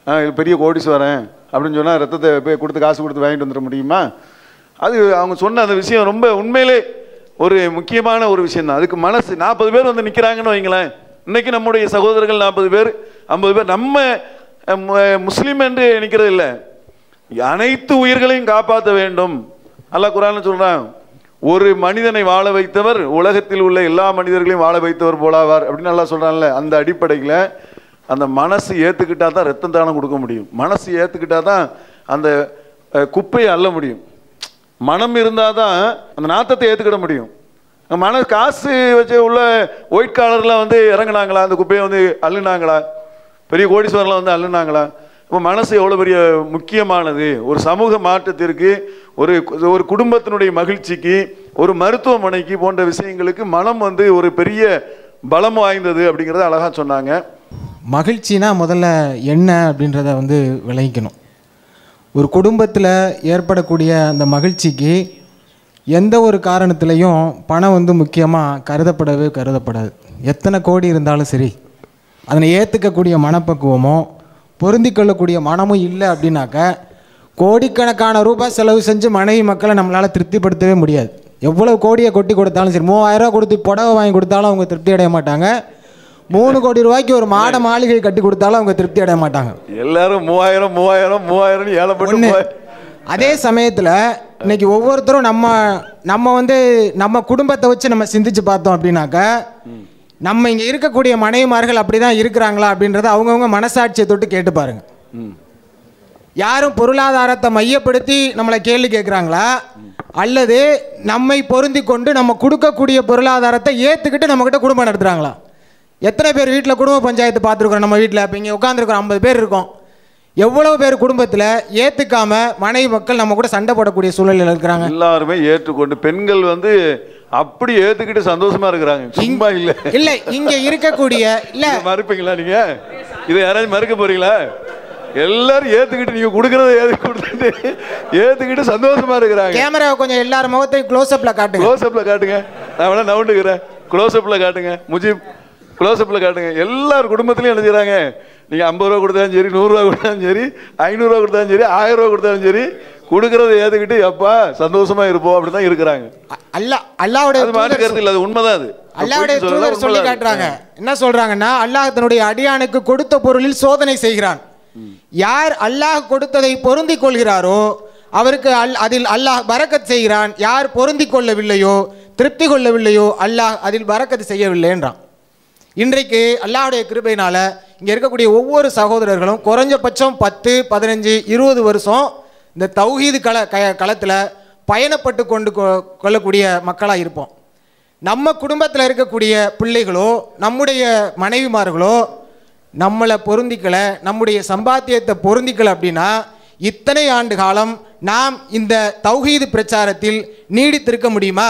ஆ, இது பெரிய கோடீஸ்வரன் அப்படின்னு சொன்னால் ரத்தத்தை போய் கொடுத்து காசு கொடுத்து வாங்கிட்டு வந்துட முடியுமா அது அவங்க சொன்ன அந்த விஷயம் ரொம்ப உண்மையிலே ஒரு முக்கியமான ஒரு விஷயம் தான் அதுக்கு மனசு நாற்பது பேர் வந்து நிற்கிறாங்கன்னு வைங்களேன் இன்னைக்கு நம்முடைய சகோதரர்கள் நாற்பது பேர் ஐம்பது பேர் நம்ம அஹ், மு- முஸ்லீம் என்று நினைக்கிறது இல்லை அனைத்து உயிர்களையும் காப்பாற்ற வேண்டும் அல்லாஹ் குரான் சொல்றான் ஒரு மனிதனை வாழ வைத்தவர் உலகத்தில் உள்ள எல்லா மனிதர்களையும் வாழ வைத்தவர் போலாவார் அப்படின்னு நல்லா சொல்றான்ல அந்த அடிப்படையில் அந்த மனசு ஏத்துக்கிட்டா தான் ரத்தம் தானம் கொடுக்க முடியும் மனசு ஏத்துக்கிட்டா தான் அந்த அஹ், குப்பையை அள்ள முடியும் மனம் இருந்தால் தான் அந்த நாத்தத்தை ஏற்றுக்கிட முடியும் மன காசு வச்சு உள்ள ஒயிட் காலர்லாம் வந்து இறங்குனாங்களா அந்த குப்பையை வந்து அள்ளுனாங்களா பெரிய கோடீஸ்வரர்லாம் வந்து அள்ளுனாங்களா இப்போ மனசு எவ்வளோ பெரிய முக்கியமானது ஒரு சமூக மாற்றத்திற்கு ஒரு ஒரு குடும்பத்தினுடைய மகிழ்ச்சிக்கு ஒரு மருத்துவமனைக்கு போன்ற விஷயங்களுக்கு மனம் வந்து ஒரு பெரிய பலம் வாய்ந்தது அப்படிங்கிறத அழகாக சொன்னாங்க மகிழ்ச்சினா முதல்ல என்ன அப்படின்றத வந்து விளங்கிக்கணும் ஒரு குடும்பத்தில் ஏற்படக்கூடிய அந்த மகிழ்ச்சிக்கு எந்த ஒரு காரணத்திலையும் பணம் வந்து முக்கியமாக கருதப்படவே கருதப்படாது எத்தனை கோடி இருந்தாலும் சரி அதனை ஏற்றுக்கக்கூடிய மனப்பக்குவமோ பொருந்திக் கொள்ளக்கூடிய மனமும் இல்லை அப்படின்னாக்க கோடிக்கணக்கான ரூபாய் செலவு செஞ்சு மனைவி மக்களை நம்மளால் திருப்திப்படுத்தவே முடியாது எவ்வளவு கோடியை கொட்டி கொடுத்தாலும் சரி மூவாயிரம் ரூபா கொடுத்து புடவை வாங்கி கொடுத்தாலும் அவங்க திருப்தி அடைய மாட்டாங்க மூணு கோடி ரூபாய்க்கு ஒரு மாட மாளிகை கட்டி கொடுத்தாலும் அவங்க திருப்தி அடைய மாட்டாங்க எல்லாரும் மூவாயிரம் மூவாயிரம் மூவாயிரம் ஏழப்பட்டு ஒண்ணு மூவாயிரம். அதே சமயத்தில் இன்னைக்கு ஒவ்வொருத்தரும் நம்ம நம்ம வந்து நம்ம குடும்பத்தை வச்சு நம்ம சிந்திச்சு பார்த்தோம் அப்படின்னாக்க நம்ம இங்கே இருக்கக்கூடிய மனைவிமார்கள் அப்படி தான் இருக்கிறாங்களா அப்படின்றத அவங்கவுங்க மனசாட்சியை தொட்டு கேட்டு பாருங்க யாரும் பொருளாதாரத்தை மையப்படுத்தி நம்மளை கேள்வி கேட்குறாங்களா அல்லது நம்மை பொருந்தி கொண்டு நம்ம கொடுக்கக்கூடிய பொருளாதாரத்தை ஏற்றுக்கிட்டு நம்மக்கிட்ட குடும்பம் நடத்துகிறாங்களா எத்தனை பேர் வீட்டில் குடும்ப பஞ்சாயத்து பார்த்துருக்குறோம் நம்ம வீட்டில் இப்போ இங்கே உட்காந்துருக்குறோம் ஐம்பது பேர் இருக்கோம் எவ்வளவு பேர் குடும்பத்தில் ஏற்றுக்காம மனைவி மக்கள் நம்ம கூட சண்டை போடக்கூடிய சூழலில் இருக்கிறாங்க எல்லாருமே ஏற்றுக்கொண்டு பெண்கள் வந்து அப்படி ஏத்துக்கிட்டு சந்தோஷமா இருக்கிறாங்க சும்மா இல்ல இல்ல இங்க இருக்கக்கூடிய இல்ல இதை மறுப்பீங்களா நீங்க இதை யாராச்சும் மறுக்க போறீங்களா எல்லாரும் ஏத்துக்கிட்டு நீங்க கொடுக்கறத ஏத்து கொடுத்துட்டு ஏத்துக்கிட்டு சந்தோஷமா இருக்கிறாங்க கேமராவை கொஞ்சம் எல்லார் முகத்தையும் க்ளோஸ் அப்ல காட்டுங்க க்ளோஸ் அப்ல காட்டுங்க நான் வேணா நவுண்டுக்கிறேன் க்ளோஸ் அப்ல காட்டுங்க முஜிப் க்ளோஸ் அப்ல காட்டுங்க எல்லார் குடும்பத்திலையும் என்ன செய்றாங்க நீங்க ஐம்பது ரூபா கொடுத்தாலும் சரி நூறுரூவா கொடுத்தாலும் சரி ஐநூறுரூவா கொடுத்தாலும் சரி ஆயிரம் ரூபா கொடுத்தாலும் சரி கொடுக்கறத ஏத்துக்கிட்டு அப்பா சந்தோஷமா இருப்போம் அப்படின்னு தான் இருக்கிறாங்க அல்லா அல்லாவுடைய அது மாற்று கருத்து இல்லை அது உண்மைதான் அது அல்லாவுடைய பொய்ன்னு சொல்லல, தூதர் சொல்லி உண்மைதான் அது. காட்டுறாங்க என்ன சொல்றாங்கன்னா அல்லாஹ் தன்னுடைய அடியானுக்கு கொடுத்த பொருளில் சோதனை செய்கிறான் யார் அல்லாஹ் கொடுத்ததை பொருந்திக் கொள்கிறாரோ அவருக்கு அல் அதில் அல்லாஹ் பரக்கத் செய்கிறான் யார் பொருந்திக் கொள்ளவில்லையோ திருப்தி கொள்ளவில்லையோ அல்லாஹ் அதில் பரக்கத் செய்யவில்லைன்றான் இன்றைக்கு அல்லாஹ்வுடைய கிருபையினால இங்கே இருக்கக்கூடிய ஒவ்வொரு சகோதரர்களும் குறைஞ்சபட்சம் பத்து பதினஞ்சு இருபது வருஷம் இந்த தௌஹீது கள க களத்தில் பயணப்பட்டு கொண்டு கொ- கொள்ளக்கூடிய மக்களாக இருப்போம் நம்ம குடும்பத்தில் இருக்கக்கூடிய பிள்ளைகளோ நம்முடைய மனைவிமார்களோ நம்மளை பொருந்திக்கல நம்முடைய சம்பாத்தியத்தை பொருந்திக்கல அப்படின்னா இத்தனை ஆண்டு காலம் நாம் இந்த தௌஹீது பிரச்சாரத்தில் நீடித்திருக்க முடியுமா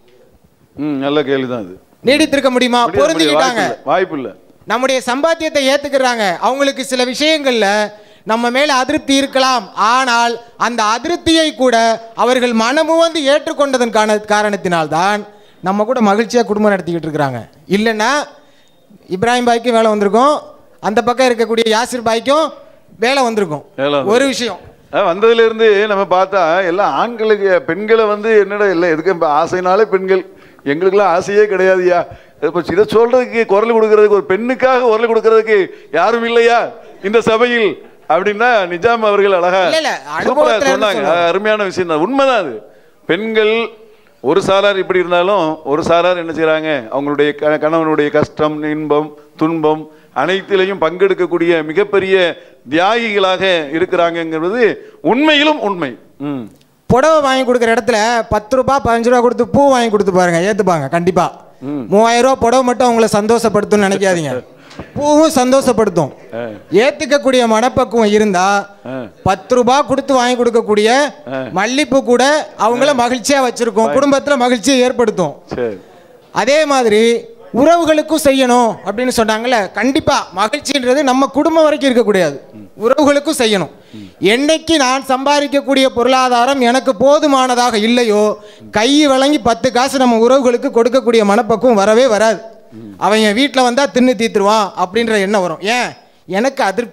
ம் நல்ல கேள்விதான் அது நீடித்திருக்க முடியுமா முடியாது, முடியாது, பொருந்திக்கிட்டாங்க வாய்ப்பு இல்ல, வாய்ப்பு இல்லை நம்முடைய சம்பாத்தியத்தை ஏத்துக்கிறாங்க அவங்களுக்கு சில விஷயங்கள்ல நம்ம மேல அதிருப்தி இருக்கலாம் ஆனால் அந்த அதிருப்தியை கூட அவர்கள் மனமு வந்து ஏற்றுக்கொண்டதன் காரண காரணத்தினால்தான் நம்ம கூட மகிழ்ச்சியா குடும்பம் நடத்திக்கிட்டு இருக்கிறாங்க இல்லைன்னா இப்ராஹிம் பாய்க்கும் வேலை வந்திருக்கும் அந்த பக்கம் இருக்கக்கூடிய யாசிர் பாய்க்கும் வேலை வந்திருக்கும் வேலை வந்திருக்கும். ஒரு விஷயம் அஹ் வந்ததுல இருந்து நம்ம பார்த்தா எல்லாம் ஆண்களுக்கு பெண்களை வந்து என்னடா இல்லை எதுக்கு இப்ப ஆசைனாலே பெண்கள் எங்களுக்கெல்லாம் ஆசையே கிடையாதுயா இப்போ இதை சொல்றதுக்கு குரல் கொடுக்கறதுக்கு ஒரு பெண்ணுக்காக குரல் கொடுக்கறதுக்கு யாரும் இல்லையா இந்த சபையில் அப்படின்னா நிஜாம் அவர்கள் அழகா இல்ல, இல்ல, சூப்பரா அனுபவத்துல இருந்து சொன்னாங்க சொல்லுவாங்க. அது அருமையான விஷயம் தான் உண்மைதான் அது பெண்கள் ஒரு சாரார் இப்படி இருந்தாலும் ஒரு சாரார் என்ன செய்றாங்க அவங்களுடைய க- கணவனுடைய கஷ்டம் இன்பம் துன்பம் அனைத்திலையும் பங்கெடுக்கக்கூடிய மிகப்பெரிய தியாகிகளாக இருக்கிறாங்கங்கிறது உண்மையிலும் உண்மை ம் புடவை வாங்கி கொடுக்குற இடத்துல பத்து ரூபாய் பதினஞ்சு ரூபா கொடுத்து பூ வாங்கி கொடுத்து பாருங்க ஏத்துப்பாங்க கண்டிப்பா மூவாயிரம் ரூபாய் புடவை மட்டும் அவங்கள சந்தோஷப்படுத்தும்னு நினைக்காதீங்க பூவும் சந்தோஷப்படுத்தும் ஏத்துக்கக்கூடிய மனப்பக்குவம் இருந்தா பத்து ரூபாய் கொடுத்து வாங்கி கொடுக்கக்கூடிய மல்லிப்பூ கூட அவங்கள மகிழ்ச்சியா வச்சிருக்கும் குடும்பத்துல மகிழ்ச்சியை ஏற்படுத்தும் சரி அதே மாதிரி உறவுகளுக்கும் செய்யணும் அப்படின்னு சொன்னாங்கல்ல கண்டிப்பா மகிழ்ச்சின்றது நம்ம குடும்பம் வரைக்கும் இருக்கக்கூடாது உறவுகளுக்கும் செய்யணும் என்னைக்கு நான் சம்பாதிக்கக்கூடிய பொருளாதாரம் எனக்கு போதுமானதாக இல்லையோ கை வழங்கி பத்து காசு நம்ம உறவுகளுக்கு கொடுக்கக்கூடிய மனப்பக்குவம் வரவே வராது அவன் என் வீட்டில் வந்தால் தின்னு தீத்துருவான் அப்படின்ற எண்ணம் வரும் ஏன் எனக்கு அதிருப்தி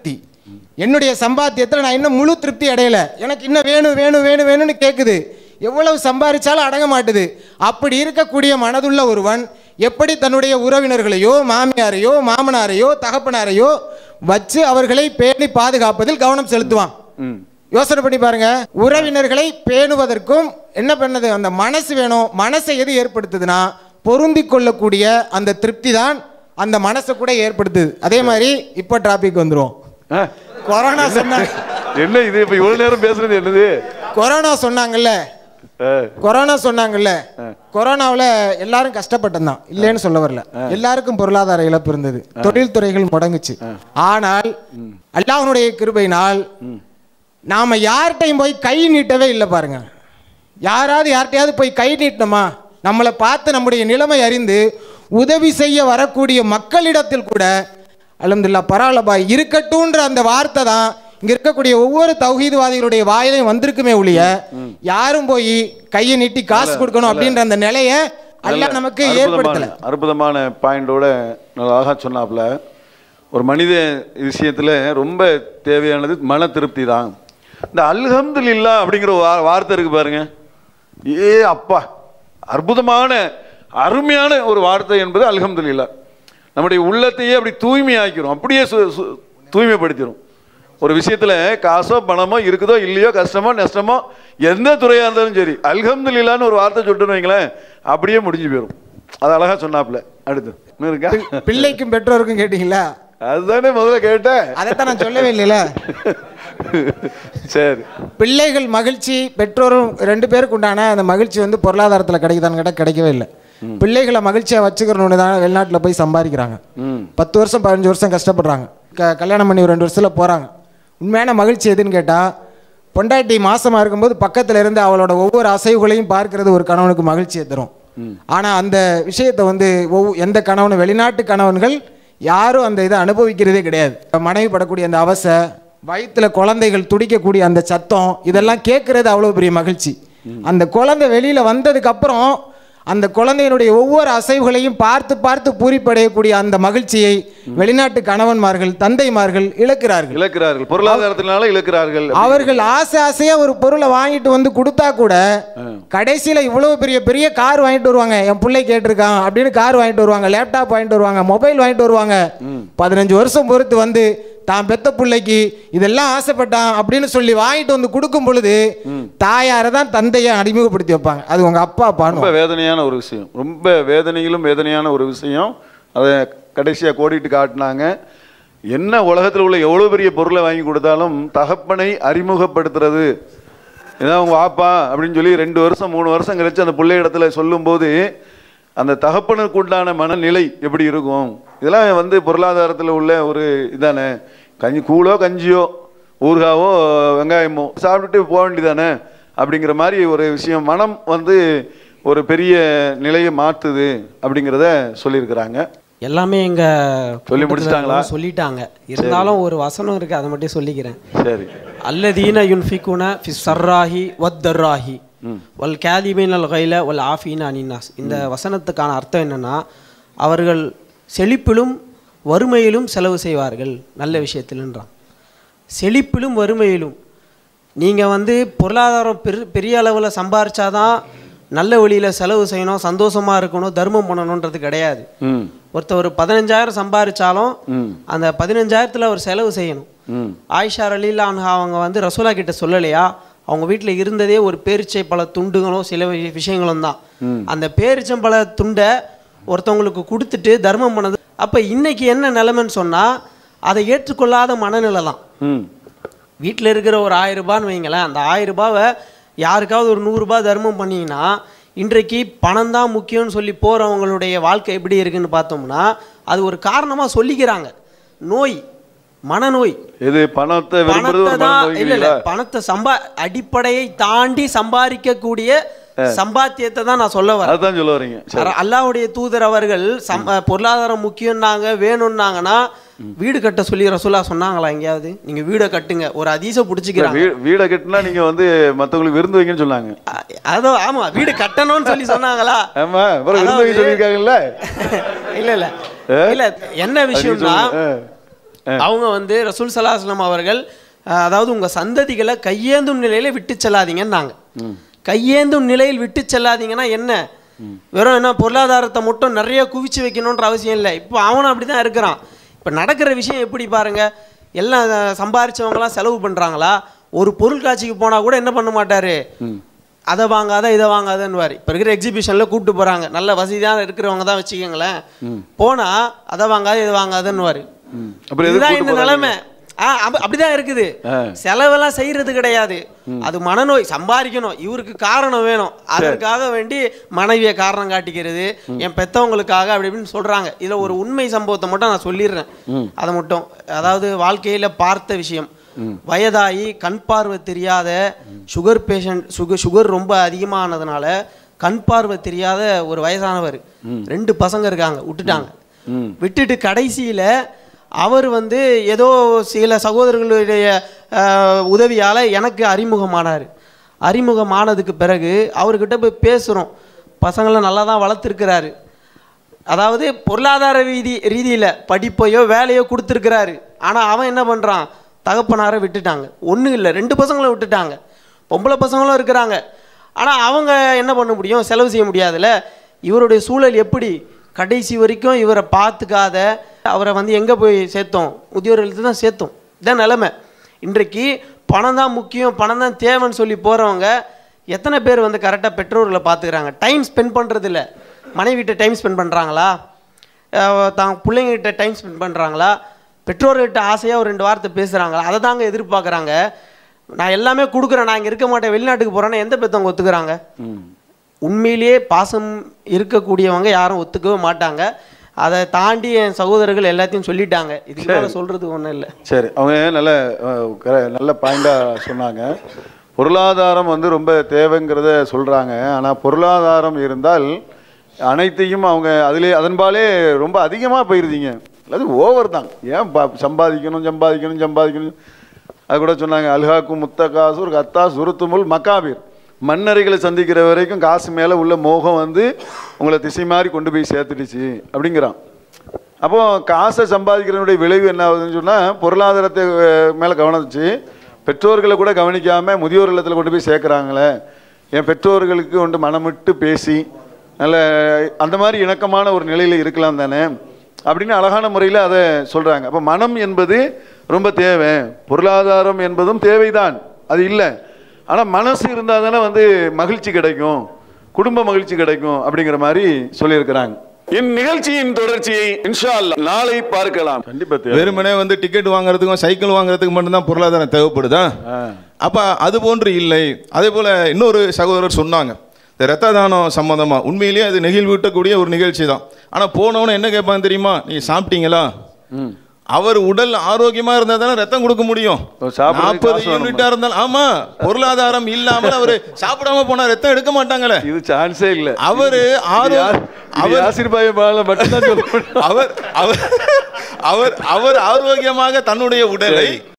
என்னுடைய சம்பாத்தியத்தில் நான் இன்னும் முழு திருப்தி அடையல எனக்கு இன்னும் வேணும் வேணும் வேணும் வேணும்னு கேட்குது எவ்வளவு சம்பாதிச்சாலும் அடங்க மாட்டுது அப்படி இருக்கக்கூடிய மனதுள்ள ஒருவன் எப்படி தன்னுடைய உறவினர்களையோ மாமியாரையோ மாமனாரையோ தகப்பனாரையோ வச்சு அவர்களை பேணி பாதுகாப்பதில் கவனம் செலுத்துவான் ம் யோசனை பண்ணி பாருங்க உறவினர்களை பேணுவதற்கும் என்ன பண்ணது அந்த மனசு வேணும் மனசை எது ஏற்படுத்துதுன்னா பொருந்தி கொள்ளக்கூடிய அந்த திருப்தி தான் அந்த மனசை கூட ஏற்படுத்துது அதே மாதிரி இப்போ டாபிக் வந்துரும் ஆ, கொரோனா சொன்னாங்க என்ன இது இப்போ இவ்வளோ நேரம் பேசுறது என்னது கொரோனா சொன்னாங்கல்ல ஆ, கொரோனா சொன்னாங்கல்ல கொரோனாவில் எல்லாரும் கஷ்டப்பட்டதான் இல்லைன்னு சொல்ல வரல எல்லாருக்கும் பொருளாதார இழப்பு இருந்தது தொழில் துறைகள் முடங்குச்சு ஆனால் அல்லாஹ்வுடைய கிருபையினால் நாம யார்கிட்டையும் போய் கை நீட்டவே இல்லை பாருங்க யாராவது யார்கிட்டயாவது போய் கை நீட்டணுமா நம்மளை பார்த்து நம்முடைய நிலைமை அறிந்து உதவி செய்ய வரக்கூடிய மக்களிடத்தில் கூட அல்ஹம்துலில்லாஹ் பரவாயில்லப்பா இருக்கட்டும்ன்ற அந்த வார்த்தை தான் இங்க இருக்கக்கூடிய ஒவ்வொரு தௌஹீதுவாதிகளுடைய வாயிலையும் வந்திருக்குமே ஒழிய யாரும் போய் கையை நீட்டி காசு கொடுக்கணும் அப்படின்ற அந்த நிலையை அல்லாஹ் நமக்கு அற்புதமான- ஏற்படுத்தல அற்புதமான பாயிண்டோட நல்லா அழகா சொன்னாப்புல ஒரு மனித விஷயத்துல ரொம்ப தேவையானது மன திருப்தி தான் இந்த அல்ஹம்துலில்லா அப்படிங்கிற ஒரு வா- வார்த்தை இருக்கு பாருங்க ஏ அப்பா அற்புதமான அருமையான ஒரு வார்த்தை என்பது அல்ஹம்துலில்லா நம்முடைய உள்ளத்தையே அப்படி தூய்மையாக்கிறோம் அப்படியே சு- சு- தூய்மைப்படுத்திடும் ஒரு விஷயத்துல காசோ பணமோ இருக்குதோ இல்லையோ கஷ்டமோ நஷ்டமோ எந்த துறையா இருந்தாலும் சரி அல்ஹம்துலில்லான்னு ஒரு வார்த்தை சொல்லிட்டுன்னு வைங்களேன் அப்படியே முடிஞ்சு போயிடும் அது அழகா சொன்னாப்புல அடுத்து இன்னும் இருக்கா பிள்ளைக்கும் பெற்றோருக்கும் கேட்டீங்களா அதுதானே முதல்ல கேட்டேன் அதைத்தான் நான் சொல்லவே இல்லைல்ல சரி பிள்ளைகள் மகிழ்ச்சி பெற்றோரும் ரெண்டு பேருக்கு உண்டான அந்த மகிழ்ச்சி வந்து பொருளாதாரத்தில் கிடைக்குதான்னு கேட்டால் கிடைக்கவே இல்லை பிள்ளைகளை மகிழ்ச்சியாக வச்சுக்கிறோன்னு தான் வெளிநாட்டில் போய் சம்பாதிக்கிறாங்க ம் பத்து வருஷம் பதினஞ்சு வருஷம் கஷ்டப்படுறாங்க க கல்யாணம் பண்ணி ஒரு ரெண்டு வருஷத்தில் போகிறாங்க உண்மையான மகிழ்ச்சி எதுன்னு கேட்டால் பொண்டாட்டி மாசமாக இருக்கும்போது பக்கத்தில் இருந்து அவளோட ஒவ்வொரு அசைவுகளையும் பார்க்கிறது ஒரு கணவனுக்கு மகிழ்ச்சியை தரும் ஆனால் அந்த விஷயத்தை வந்து ஒவ்வொ எந்த கணவனும் வெளிநாட்டு கணவன்கள் யாரும் அந்த இதை அனுபவிக்கிறதே கிடையாது மனைவி படக்கூடிய அந்த அவசை வயிற்றுல குழந்தைகள் துடிக்கக்கூடிய அந்த சத்தம் இதெல்லாம் கேட்கறது அவ்வளோ பெரிய மகிழ்ச்சி அந்த குழந்தை வெளியில் வந்ததுக்கு அப்புறம் அந்த குழந்தையினுடைய ஒவ்வொரு அசைவுகளையும் பார்த்து பார்த்து பூரிப்படையக்கூடிய அந்த மகிழ்ச்சியை வெளிநாட்டு கணவன்மார்கள் தந்தைமார்கள் இழக்கிறார்கள் இழக்கிறார்கள் பொருளாதாரத்தினால இழக்கிறார்கள் அவர்கள் ஆசை ஆசையா ஒரு பொருளை வாங்கிட்டு வந்து கொடுத்தா கூட கடைசியில இவ்வளவு பெரிய பெரிய கார் வாங்கிட்டு வருவாங்க என் பிள்ளை கேட்டிருக்கான் அப்படின்னு கார் வாங்கிட்டு வருவாங்க லேப்டாப் வாங்கிட்டு வருவாங்க மொபைல் வாங்கிட்டு வருவாங்க பதினஞ்சு வருஷம் பொறுத்து வந்து தான் பெத்த பிள்ளைக்கு இதெல்லாம் ஆசைப்பட்டான் அப்படின்னு சொல்லி வாங்கிட்டு வந்து கொடுக்கும் பொழுது தாயாரை தான் தந்தையை அறிமுகப்படுத்தி வைப்பாங்க அது உங்க அப்பா ரொம்ப பானும் வேதனையான ஒரு விஷயம் ரொம்ப வேதனையிலும் வேதனையான ஒரு விஷயம் அதை கடைசியாக கோடிட்டு காட்டினாங்க என்ன உலகத்தில் உள்ள எவ்வளோ பெரிய பொருளை வாங்கி கொடுத்தாலும் தகப்பனை அறிமுகப்படுத்துறது ஏதாவது அவங்க வாப்பா அப்படின்னு சொல்லி ரெண்டு வருஷம் மூணு வருஷம் கழிச்சு அந்த பிள்ளை இடத்துல சொல்லும்போது அந்த தகப்பனுக்கு உண்டான மனநிலை எப்படி இருக்கும் இதெல்லாம் வந்து பொருளாதாரத்தில் உள்ள ஒரு இதானே கஞ்சி கூழோ கஞ்சியோ ஊறுகாவோ வெங்காயமோ சாப்பிட்டுட்டு போக வேண்டியதானே அப்படிங்கிற மாதிரி ஒரு விஷயம் மனம் வந்து ஒரு பெரிய நிலையை மாற்றுது அப்படிங்கிறத சொல்லியிருக்கிறாங்க எல்லாமே எங்க சொல்லி முடிச்சிட்டாங்களா? சொல்லிட்டாங்க இருந்தாலும் ஒரு வசனம் இருக்கு அதை மட்டும் சொல்லிக்கிறேன் சரி அல்லதீன யுன்ஃபிகுன ஃபி சர்ராஹி வத்தர்ராஹி வல் கேதிபீன் அல் கைல வல் ஆஃபீன அனினாஸ் இந்த வசனத்துக்கான அர்த்தம் என்னன்னா அவர்கள் செழிப்பிலும் வறுமையிலும் செலவு செய்வார்கள் நல்ல விஷயத்தில்ன்றான் செழிப்பிலும் வறுமையிலும் நீங்கள் வந்து பொருளாதாரம் பெரு பெரிய அளவில் சம்பாரிச்சாதான் நல்ல வழியில் செலவு செய்யணும் சந்தோஷமாக இருக்கணும் தர்மம் பண்ணணுன்றது கிடையாது ம் ஒருத்தர் ஒரு பதினஞ்சாயிரம் சம்பாரிச்சாலும் ம். அந்த பதினஞ்சாயிரத்தில் அவர் செலவு செய்யணும் ம் ஆயிஷா அலிலா அவங்க வந்து ரசூலா கிட்ட சொல்லலையா அவங்க வீட்டில் இருந்ததே ஒரு பேரிச்சை பல துண்டுகளும் சில வி- விஷயங்களும் தான் அந்த பேரிச்சம்பழ துண்டை ஒருத்தவங்களுக்கு கொடுத்துட்டு தர்மம் பண்ணது அப்போ இன்னைக்கு என்ன நிலைமைன்னு சொன்னால் அதை ஏற்றுக்கொள்ளாத மனநிலை தான் ம் வீட்டில் இருக்கிற ஒரு ஆயிரம் ரூபான்னு வைங்களேன் அந்த ஆயிரம் ரூபாவை யாருக்காவது ஒரு நூறுரூபா தர்மம் பண்ணீங்கன்னா இன்றைக்கு பணம் தான் முக்கியம்னு சொல்லி போகிறவங்களுடைய வாழ்க்கை எப்படி இருக்குன்னு பார்த்தோம்னா அது ஒரு காரணமாக சொல்லிக்கிறாங்க நோய் மனநோய் இது பணத்தை விரும்புறது பணத்தை ஒரு தான் மனநோய் இல்ல இல்ல இல்லைங்களா? பணத்தை சம்பா அடிப்படையை தாண்டி சம்பாதிக்கக்கூடிய சம்பாத்தியத்தை தான் நான் சொல்ல வரேன் அதுதான் சொல்ல வரீங்க சரி அர- அல்லாஹ்வுடைய தூதர் அவர்கள் சம் பொருளாதாரம் முக்கியம்னாங்க வேணும்னாங்கன்னா வீடு கட்ட சொல்லி ரசூலா சொன்னாங்களா எங்கேயாவது நீங்க வீடை கட்டுங்க ஒரு அதிச பிடிச்சிக்கிறாங்க வீ- வீடை கட்டினா நீங்க வந்து மத்தவங்களுக்கு விருந்து வைங்கன்னு சொன்னாங்க அ- அதோ ஆமா வீடு கட்டணும்னு சொல்லி சொன்னாங்களா ஆமா அப்புறம் விருந்து வைக்க அதாவது- சொல்லியிருக்காங்கல்ல இல்ல இல்ல ஆ? இல்ல என்ன விஷயம்னா சொல்லு, ஆ. அவங்க வந்து ரசூல் சலாஹ்லாம் அவர்கள் அஹ், அதாவது உங்க சந்ததிகளை கையேந்தும் நிலையில விட்டு செல்லாதீங்கன்னாங்க கையேந்தும் நிலையில் விட்டு செல்லாதீங்கன்னா என்ன வெறும் என்ன பொருளாதாரத்தை மட்டும் நிறைய குவிச்சு வைக்கணுன்ற அவசியம் இல்லை இப்போ அவனும் அப்படி தான் இருக்கிறான் இப்போ நடக்கிற விஷயம் எப்படி பாருங்க எல்லாம் அஹ், சம்பாரிச்சவங்கலாம் செலவு பண்ணுறாங்களா ஒரு பொருள் காட்சிக்கு போனால் கூட என்ன பண்ண மாட்டாரு அதை வாங்காத இதை வாங்காதன்னுவார் இப்போ இருக்கிற எக்ஸிபிஷனில் கூப்பிட்டு போகிறாங்க நல்ல வசதியான இருக்கிறவங்க தான் வச்சுக்கோங்களேன் போனால் அதை வாங்காத இதை வாங்காதன்னுவார் அப்புறம் எதுக்கு இதுதான் கூட்டு இந்த போறாங்க? நிலைமை ஆ அப்ப- அப்படிதான் இருக்குது செலவெல்லாம் செய்யறது கிடையாது அது மனநோய் சம்பாதிக்கணும் இவருக்கு காரணம் வேணும் அதற்காக வேண்டி மனைவியை காரணம் காட்டிக்கிறது என் பெத்தவங்களுக்காக அப்படி இப்படின்னு சொல்றாங்க இதுல ஒரு உண்மை சம்பவத்தை மட்டும் நான் சொல்லிடுறேன் அதை மட்டும் அதாவது வாழ்க்கையில பார்த்த விஷயம் வயதாகி கண் பார்வை தெரியாத சுகர் பேஷண்ட் சுகர் சுகர் ரொம்ப அதிகமானதுனால கண் பார்வை தெரியாத ஒரு வயசானவர் ரெண்டு பசங்க இருக்காங்க விட்டுட்டாங்க விட்டுட்டு கடைசியில அவர் வந்து ஏதோ சில சகோதரர்களுடைய அஹ், உதவியால எனக்கு அறிமுகமானார் அறிமுகமானதுக்கு பிறகு அவர்கிட்ட போய் பேசுகிறோம் பசங்களை நல்லா தான் வளர்த்துருக்கிறாரு அதாவது பொருளாதார ரீதி ரீதியில் படிப்பையோ வேலையோ கொடுத்துருக்கிறாரு ஆனால் அவன் என்ன பண்ணுறான் தகப்பனாரை விட்டுட்டாங்க ஒன்றும் இல்லை ரெண்டு பசங்களும் விட்டுட்டாங்க பொம்பளை பசங்களும் இருக்கிறாங்க ஆனால் அவங்க என்ன பண்ண முடியும் செலவு செய்ய முடியாதுல்ல இவருடைய சூழல் எப்படி கடைசி வரைக்கும் இவரை பார்த்துக்காத அவரை வந்து எங்கே போய் சேர்த்தோம் முதியோர் இல்லத்துல தான் சேர்த்தோம் இதான் நிலைமை இன்றைக்கு பணம் தான் முக்கியம் பணம் தான் தேவைன்னு சொல்லி போகிறவங்க எத்தனை பேர் வந்து கரெக்டாக பெற்றோர்களை பார்த்துக்கிறாங்க டைம் ஸ்பெண்ட் பண்ணுறது இல்லை மனைவிட்ட டைம் ஸ்பெண்ட் பண்ணுறாங்களா தான் பிள்ளைங்ககிட்ட டைம் ஸ்பெண்ட் பண்ணுறாங்களா பெற்றோர்கிட்ட ஆசையாக ஒரு ரெண்டு வார்த்தை பேசுகிறாங்களா அதை தாங்க எதிர்பார்க்குறாங்க நான் எல்லாமே கொடுக்குறேன் நான் இங்கே இருக்க மாட்டேன் வெளிநாட்டுக்கு போகிறேன்னா எந்த பெற்றவங்க ஒத்துக்கிறாங்க உண்மையிலேயே பாசம் இருக்கக்கூடியவங்க யாரும் ஒத்துக்கவே மாட்டாங்க அதை தாண்டி என் சகோதரர்கள் எல்லாத்தையும் சொல்லிட்டாங்க இதுக்கு மேலே சொல்கிறது ஒன்றும் இல்லை சரி அவங்க நல்ல அஹ், கர- நல்ல பாயிண்டாக சொன்னாங்க பொருளாதாரம் வந்து ரொம்ப தேவைங்கிறத சொல்கிறாங்க ஆனால் பொருளாதாரம் இருந்தால் அனைத்தையும் அவங்க அதிலே அதன்பாலே ரொம்ப அதிகமாக போயிருந்தீங்க அது ஓவர் தான் ஏன் பா சம்பாதிக்கணும் சம்பாதிக்கணும் சம்பாதிக்கணும் அது கூட சொன்னாங்க அல்ஹாக்கு முத்தகாசூர் கத்தா சுருத்துமுல் மக்காபீர் மன்னரைகளை சந்திக்கிற வரைக்கும் காசு மேலே உள்ள மோகம் வந்து உங்களை திசை மாறி கொண்டு போய் சேர்த்துடுச்சு அப்படிங்கிறான் அப்போ காசை சம்பாதிக்கிறனுடைய விளைவு என்ன ஆகுதுன்னு சொன்னால் பொருளாதாரத்தை அஹ், மேலே கவனம் வச்சு பெற்றோர்களை கூட கவனிக்காமல் முதியோர் இல்லத்தில் கொண்டு போய் சேர்க்குறாங்களே என் பெற்றோர்களுக்கு கொண்டு மனமிட்டு பேசி நல்ல அந்த மாதிரி இணக்கமான ஒரு நிலையில் இருக்கலாம் தானே அப்படின்னு அழகான முறையில் அதை சொல்கிறாங்க அப்போ மனம் என்பது ரொம்ப தேவை பொருளாதாரம் என்பதும் தேவைதான் அது இல்லை ஆனால் மனசு இருந்தால் தானே வந்து மகிழ்ச்சி கிடைக்கும் குடும்ப மகிழ்ச்சி கிடைக்கும் அப்படிங்கிற மாதிரி சொல்லியிருக்கிறாங்க இந்நிகழ்ச்சியின் தொடர்ச்சியை இன்ஷா அல்லாஹ் நாளை பார்க்கலாம் கண்டிப்பா தேவை. வெறுமனே வந்து டிக்கெட் வாங்குறதுக்கும் சைக்கிள் வாங்குறதுக்கு மட்டும்தான் பொருளாதாரம் தேவைப்படுதா அப்ப அது போன்று இல்லை அதே போல இன்னொரு சகோதரர் சொன்னாங்க இந்த ரத்த தானம் சம்மந்தமா உண்மையிலேயே அது நெகிழ்வூட்டக்கூடிய ஒரு நிகழ்ச்சி தான் ஆனா போனவன என்ன கேட்பாங்க தெரியுமா நீங்க சாப்பிட்டீங்களா அவர் உடல் ஆரோக்கியமா இருந்தா தானே ரத்தம் கொடுக்க முடியும் ஓ, சாப்பிடுறதுக்கு நாற்பது காசு வேணுமா? யூனிட்டா இருந்தாலும் ஆமா பொருளாதாரம் இல்லாமல் அவரு சாப்பிடாம போனா ரத்தம் எடுக்க மாட்டாங்களே இது சான்ஸே இல்ல அவரு ஆரோ அவர் அவர் யாசிர் பாய் பால மட்டும்தான் சொல்ல முடியும் அவர் அவர் அவர் அவர் ஆரோக்கியமாக தன்னுடைய உடலை